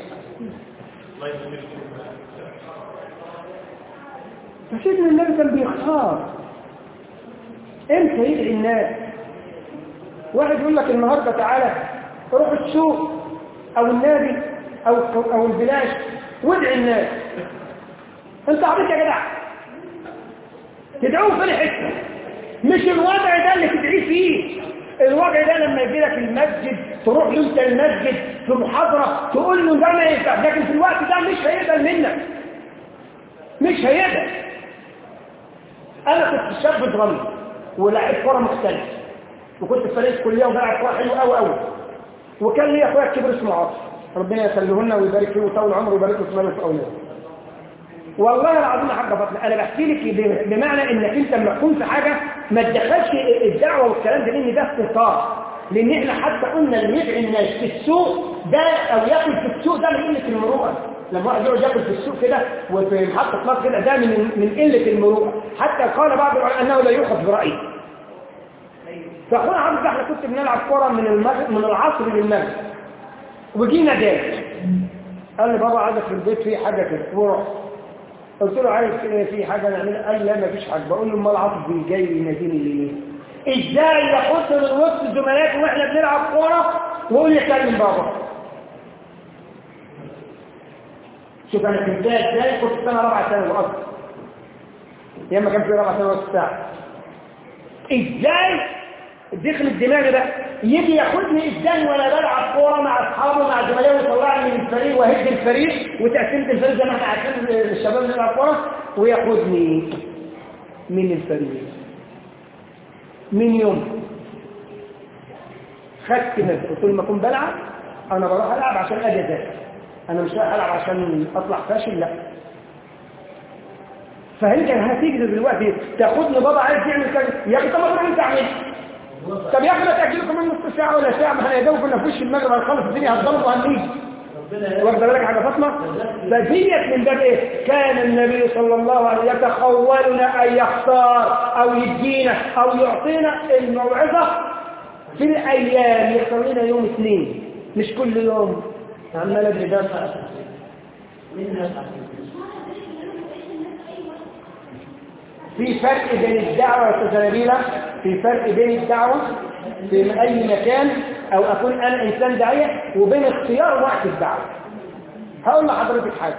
فسيدنا النبي كان بيختار امتى يدعي الناس واحد يقول لك النهارده تعالى روح السوق او النادي او او البلاش وادعي الناس انت عبيط يا جدع تدعوه في الحته مش الوضع ده اللي تدعيه فيه الوضع ده لما يجي لك المسجد تروح له انت المسجد في محاضره تقول له ده ما ينفع لكن في الوقت ده مش هيقبل منك مش هيقبل انا كنت شاب صغير ولاعب كوره مختلف وكنت في فريق كليه وبلعب كوره حلو قوي قوي وكان لي اخويا الكبير اسمه عاطف ربنا يخليه لنا ويبارك فيه ويطول عمره ويبارك له في ماله في اولاده والله العظيم يا حاجه فاطمه انا بحكي لك ب- بمعنى انك انت لما تكون في حاجه ما تدخلش الدعوه والكلام ده لان ده اختصار لان احنا حتى قلنا اللي يدعي الناس في السوق ده او ياكل في السوق ده من قله المروءه لما واحد يقعد ياكل في السوق كده وفي محطه مصر كده ده من من قله المروءه حتى قال بعض العلماء انه لا يؤخذ برايه فاخونا عبد احنا كنت بنلعب كوره من المغرب من العصر للمغرب وجينا جاي قال لي بابا عايزك في البيت في حاجه كده ورحت قلت له عايز إيه في حاجه نعملها قال لا مفيش حاجه بقول له امال عاطف بي جاي يناديني ليه ازاي يحط من وسط زملائي واحنا بنلعب كوره ويقول لي كلم بابا شوف انا كنت ازاي ازاي كنت في سنه رابعه ثانوي اصلا يا اما كان في رابعه ثانوي نص ساعه ازاي دخل الدماغ ده يجي ياخدني ازاي وانا بلعب كوره مع اصحابي مع زملائي ويطلعني من الفريق واهد الفريق وتقسيمه الفريق زي ما احنا عارفين الشباب اللي بيلعب كوره وياخدني من الفريق من يوم خدت نفسي كل ما اكون بلعب انا بروح العب عشان اجي اذاكر انا مش رايح العب عشان اطلع فاشل لا فانت هتيجي دلوقتي تاخدني بابا عايز يعمل كذا يا اخي طب ما تروح انت اعمل طب يا اخي ما تاجله كمان نص ساعه ولا ساعه ما احنا يا دوب كنا في وش المغرب هنخلص الدنيا هتضرب وهنيجي واخد بالك حاجه فاطمه فديت من باب ايه كان النبي صلى الله عليه وسلم يتخولنا ان يختار او يدينا او يعطينا الموعظه في الايام يختار لنا يوم اثنين مش كل يوم عمال ادري ده في فرق بين الدعوة والتزنبيلة في فرق بين الدعوة في أي مكان أو أكون أنا إنسان داعية وبين اختيار وقت الدعوة هقول لحضرتك حاجة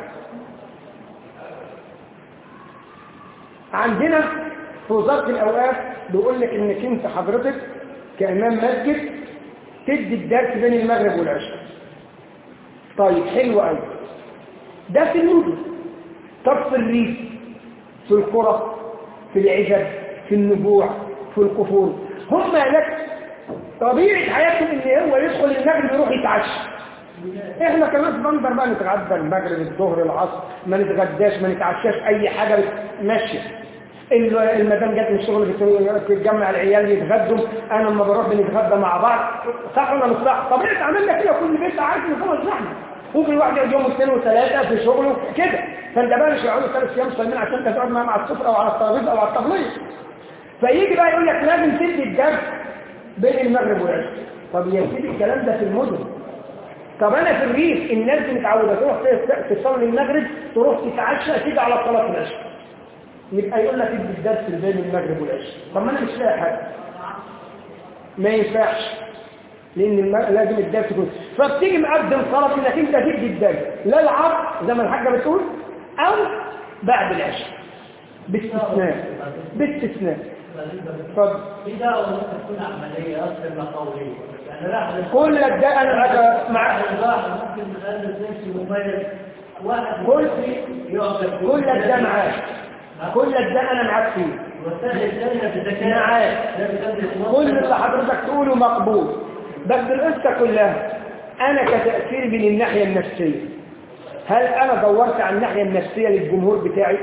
عندنا في وزارة الأوقاف بيقول لك إنك أنت حضرتك كإمام مسجد تدي الدرس بين المغرب والعشاء طيب حلو قوي ده في المدن طب في الريف في القرى في العجب في النبوع في القفور هم هناك طبيعة حياتهم ان هو يدخل المغرب يروح يتعشى احنا كمان في بندر بقى نتغدى المغرب الظهر العصر ما نتغداش ما نتعشاش اي حاجة ماشية ال- المدام جت من الشغل بت- بتجمع العيال يتغدوا انا لما بروح بنتغدى مع بعض صح ولا مش صح طبيعة عملنا كده كل بيت عارف ان هو زحمه ممكن واحد يقعد يوم اثنين وثلاثه في شغله كده فانت بقى مش يقعدوا ثلاث ايام صايمين عشان انت تقعد معاهم على السفره او على الترابيزه او على الطبليه فيجي بقى يقول لك لازم تدي الدرس بين المغرب والعشاء طب يا سيدي الكلام ده في المدن طب انا في الريف الناس دي متعوده تروح تصلي المغرب تروح تتعشى تيجي على صلاه العشاء يبقى يقول لك ادي الدرس بين المغرب والعشاء طب ما انا مش لاقي حاجه ما ينفعش لان الم... لازم الدرس يكون فبتيجي مقدم طلب انك انت تدي الدرس لا العصر زي ما الحاجه بتقول او بعد العشاء باستثناء باستثناء اتفضل في دعوة ممكن تكون عملية أكثر من قولية يعني راح كل ده انا أنا مع واحد ممكن نخلي الجنس مميز واحد كل يقدر كل ده معاك كل ده انا معاك فيه والثاني الثانية بالذكاء معاك ده بيقدر كل اللي حضرتك تقوله مقبول بس القصه كلها انا كتاثير من الناحيه النفسيه هل انا دورت على الناحيه النفسيه للجمهور بتاعي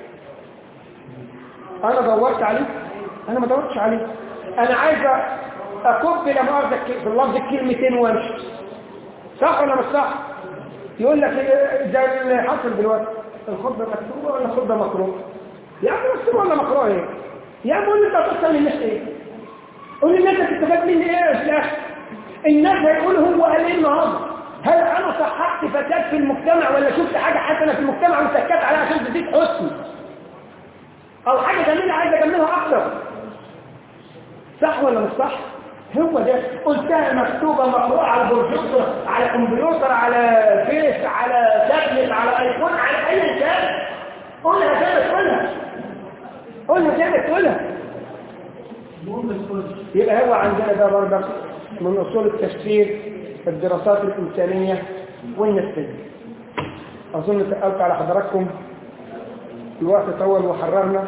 انا دورت عليه انا ما دورتش عليه انا عايز اكب لا مؤاخذه في اللفظ كلمتين وامشي صح ولا مش صح يقول لك إيه ده اللي حصل دلوقتي الخطبه مكتوبه ولا الخطبه مقروءه يا عم مكتوبه ولا مقروءه ايه يا عم قول لي انت هتوصل للناس ايه قول لي الناس هتستفاد مني ايه في الاخر الناس هيقولوا هو قال ايه النهارده هل انا صححت فساد في المجتمع ولا شفت حاجه حسنه في المجتمع وسكت عليها عشان تزيد حسني او حاجه جميله عايز اجملها اكتر صح ولا مش صح هو ده قلتها مكتوبة مقروءة على البروجيكتور على كمبيوتر على فيس على تابلت على ايفون على اي كان قولها كده تقولها قولها كده تقولها المهم الكل يبقى هو عندنا ده برضك من اصول التفسير الدراسات الانسانيه والنفسيه اظن سالت على حضراتكم الوقت طول وحررنا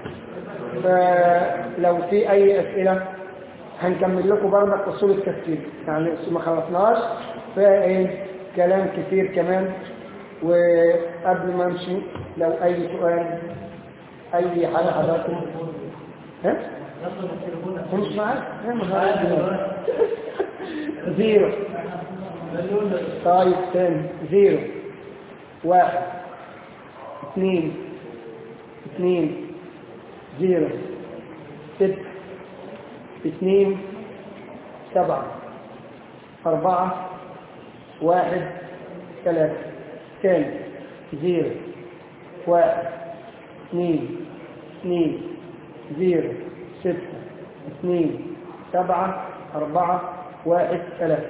فلو في اي اسئله هنكمل لكم برضك اصول التفسير يعني ما خلصناش فايه كلام كتير كمان وقبل ما امشي لو اي سؤال اي حاجه حضراتكم ها يطلب التليفون هو مش معاك يا مهار زيرو مليون طيب تاني زيرو واحد اثنين اثنين زيرو ستة اثنين سبعة أربعة واحد ثلاثة تاني زيرو واحد اثنين اثنين زيرو ستة اثنين سبعة أربعة واحد ثلاثة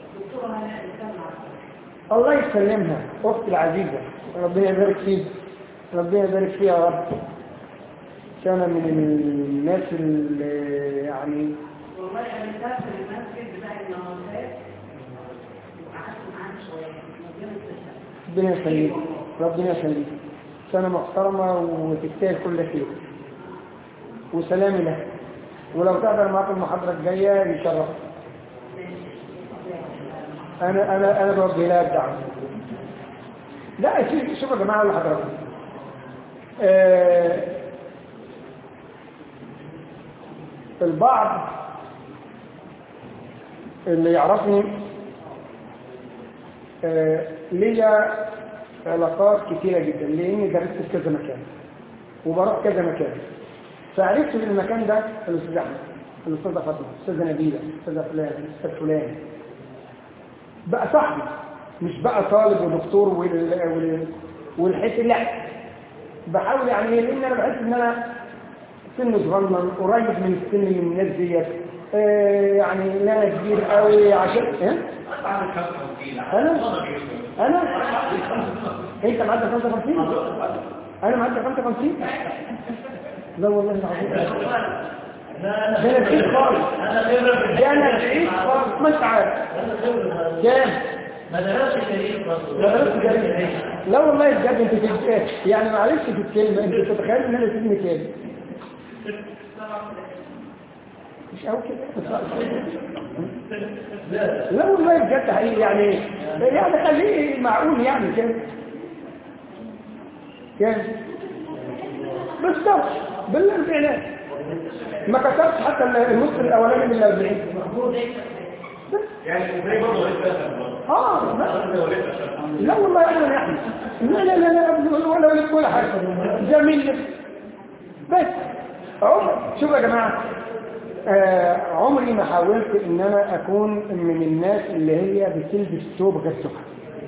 الله يسلمها أختي العزيزة ربنا يبارك فيك ربنا يبارك فيها يا رب كان من الناس اللي يعني والله انا مسافر المسجد بتاع النهارده وقعدت معاه شويه ربنا يستر ربنا يخليك ربنا يخليك سنة محترمة وتستاهل كل خير وسلامي لك ولو تقدر معاك المحاضرة الجاية يشرف أنا أنا أنا بوجه لها الدعوة لا شوف شوفوا يا جماعة اللي حضراتكم آه البعض اللي يعرفني آه، ليا علاقات كتيرة جدا لأني درست في كذا مكان وبروح كذا مكان فعرفت في المكان ده الأستاذ أحمد الأستاذة فاطمة الأستاذة نبيلة الأستاذة فلان الأستاذ فلان بقى صاحبي مش بقى طالب ودكتور وال... وال... والحس لا بحاول يعني لأن أنا بحس إن أنا سن صغنن قريب من السن اللي من الناس ديت آه، يعني لا أنا كبير قوي عشان إيه؟ انا انا انت معدي 55 انا معدي 55 لا والله العظيم لا انا ده انا بعيد خالص انا خبره في ده انا بعيد خالص ما انت عارف انا خبره كام ما درستش تاريخ برضه لا درست جريمة. لا والله بجد انت تتكلم يعني معلش في الكلمه انت تتخيل ان انا سيبني كام مش قوي كده لا والله بجد حقيقي يعني يعني خليه معقول يعني كام كام بالظبط بالاربعينات ما كسرتش حتى النص الاولاني من الاربعين يعني ازاي برضه لسه اه لا لا والله ابدا يعني لا لا لا لا أبداً ولا ولا ولا حاجه جميل بس عمر شوفوا يا جماعه آه عمري ما حاولت ان انا اكون من الناس اللي هي بتلبس ثوب غير ثوبها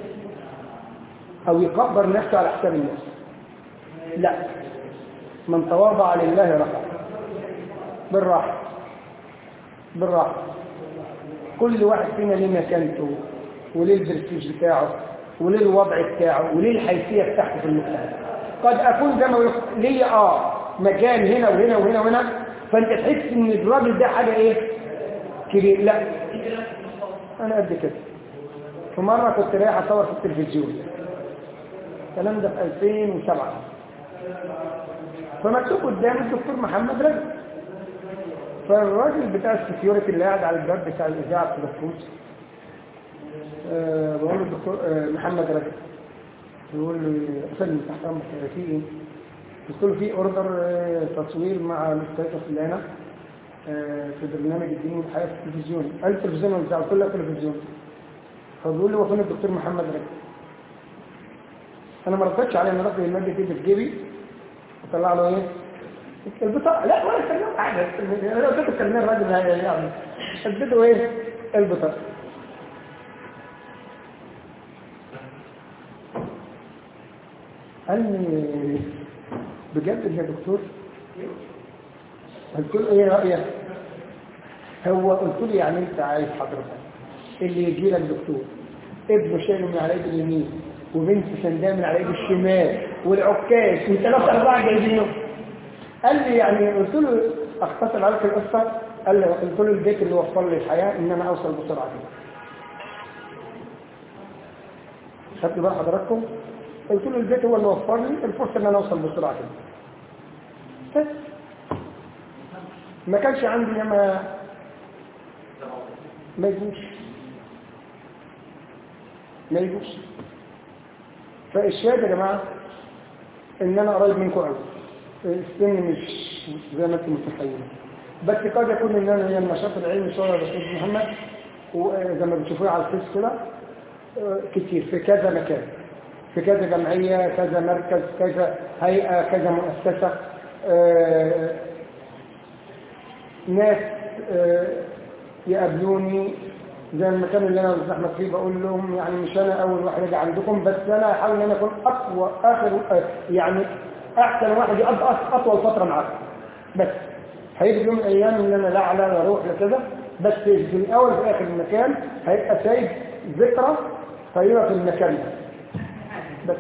او يكبر نفسه على حساب الناس لا من تواضع لله رفع بالراحه بالراحه كل واحد فينا ليه مكانته وليه البرستيج بتاعه وليه الوضع بتاعه وليه الحيثيه بتاعته في المجتمع قد اكون زي ما بيقول ليا اه مكان هنا وهنا وهنا وهنا فانت تحس ان الراجل ده حاجه ايه كبير لا انا قد كده في مره كنت رايح اصور في التلفزيون الكلام ده في 2007 فمكتوب قدامي الدكتور محمد رجب فالراجل بتاع السكيورتي اللي قاعد على الباب بتاع الاذاعه في الفلوس أه بقول له الدكتور أه محمد رجب يقول لي استاذ تحت امرك في ايه؟ قلت له في اوردر أه تصوير مع الاستاذه فلانه أه في برنامج الدين والحياه في التلفزيون قال التلفزيون ولا بتاع قلت له لا تلفزيون فبيقول لي هو فين الدكتور محمد رجب انا ما ردتش عليه انا رحت الماده دي في جيبي وطلع له ايه البطاقه لا ولا كلمه حاجه انا قلت له كلمه الراجل ده يعني اديته ايه البطاقه قال لي بجد يا دكتور قلت له ايه رايك هو قلت له يعني انت عايز حضرتك اللي يجي لك دكتور ابنه شايله من على ايد اليمين وبنت سنداه من على ايد الشمال والعكاز وثلاثة أربعة جايبينه قال لي يعني قلت له اختصر عليك القصة قال لي قلت له البيت اللي وفر لي الحياة ان انا اوصل بسرعة كده خدت بقى حضراتكم قلت له البيت هو اللي وفر لي الفرصة ان انا اوصل بسرعة كده بس ما كانش عندي ياما ما يجوش ما يجوش فالشهادة يا جماعة ان انا قريب منكم قوي السن مش زي ما انتم متخيلين بس قد يكون ان انا هي النشاط العلمي شويه يا دكتور محمد وزي ما بتشوفوه على الفيس كده آه، كتير في كذا مكان في كذا جمعية كذا مركز كذا هيئة كذا مؤسسة آه، ناس آه، يقابلوني زي المكان اللي انا بزحمت فيه بقول لهم يعني مش انا اول واحد اجي عندكم بس انا هحاول ان انا اكون اقوى اخر آه، يعني احسن واحد يقضي أط- اطول فتره معاكم بس هيجي يوم من الايام ان انا لا اعلى ولا اروح لكذا بس في الاول وفي اخر المكان هيبقى سايب ذكرى طيبه في المكان ده بس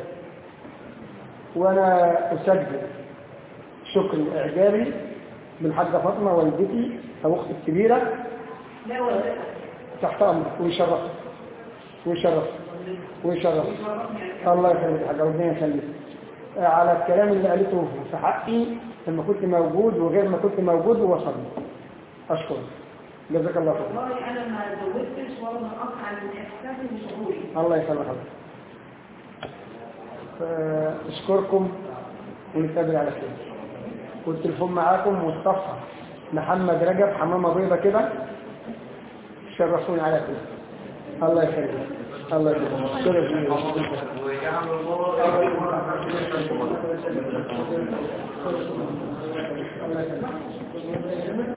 وانا اسجل شكر اعجابي بالحاجه فاطمه والدتي او اختي الكبيره لا ولا تحت امرك ويشرف ويشرف ويشرف الله يخليك يا حاجه ربنا يخليك آه، على الكلام اللي قالته في حقي لما كنت موجود وغير ما كنت موجود ووصلني اشكرك جزاك الله خير والله انا ما زودتش ولا نقصت عن احساسي وشعوري الله يخليك حضرتك آه، اشكركم ونتقابل على خير والتليفون معاكم مصطفى محمد رجب حمامه بيضه كده شرفوني على خير الله يخليك الله يخليك شرف لي. الله يخليك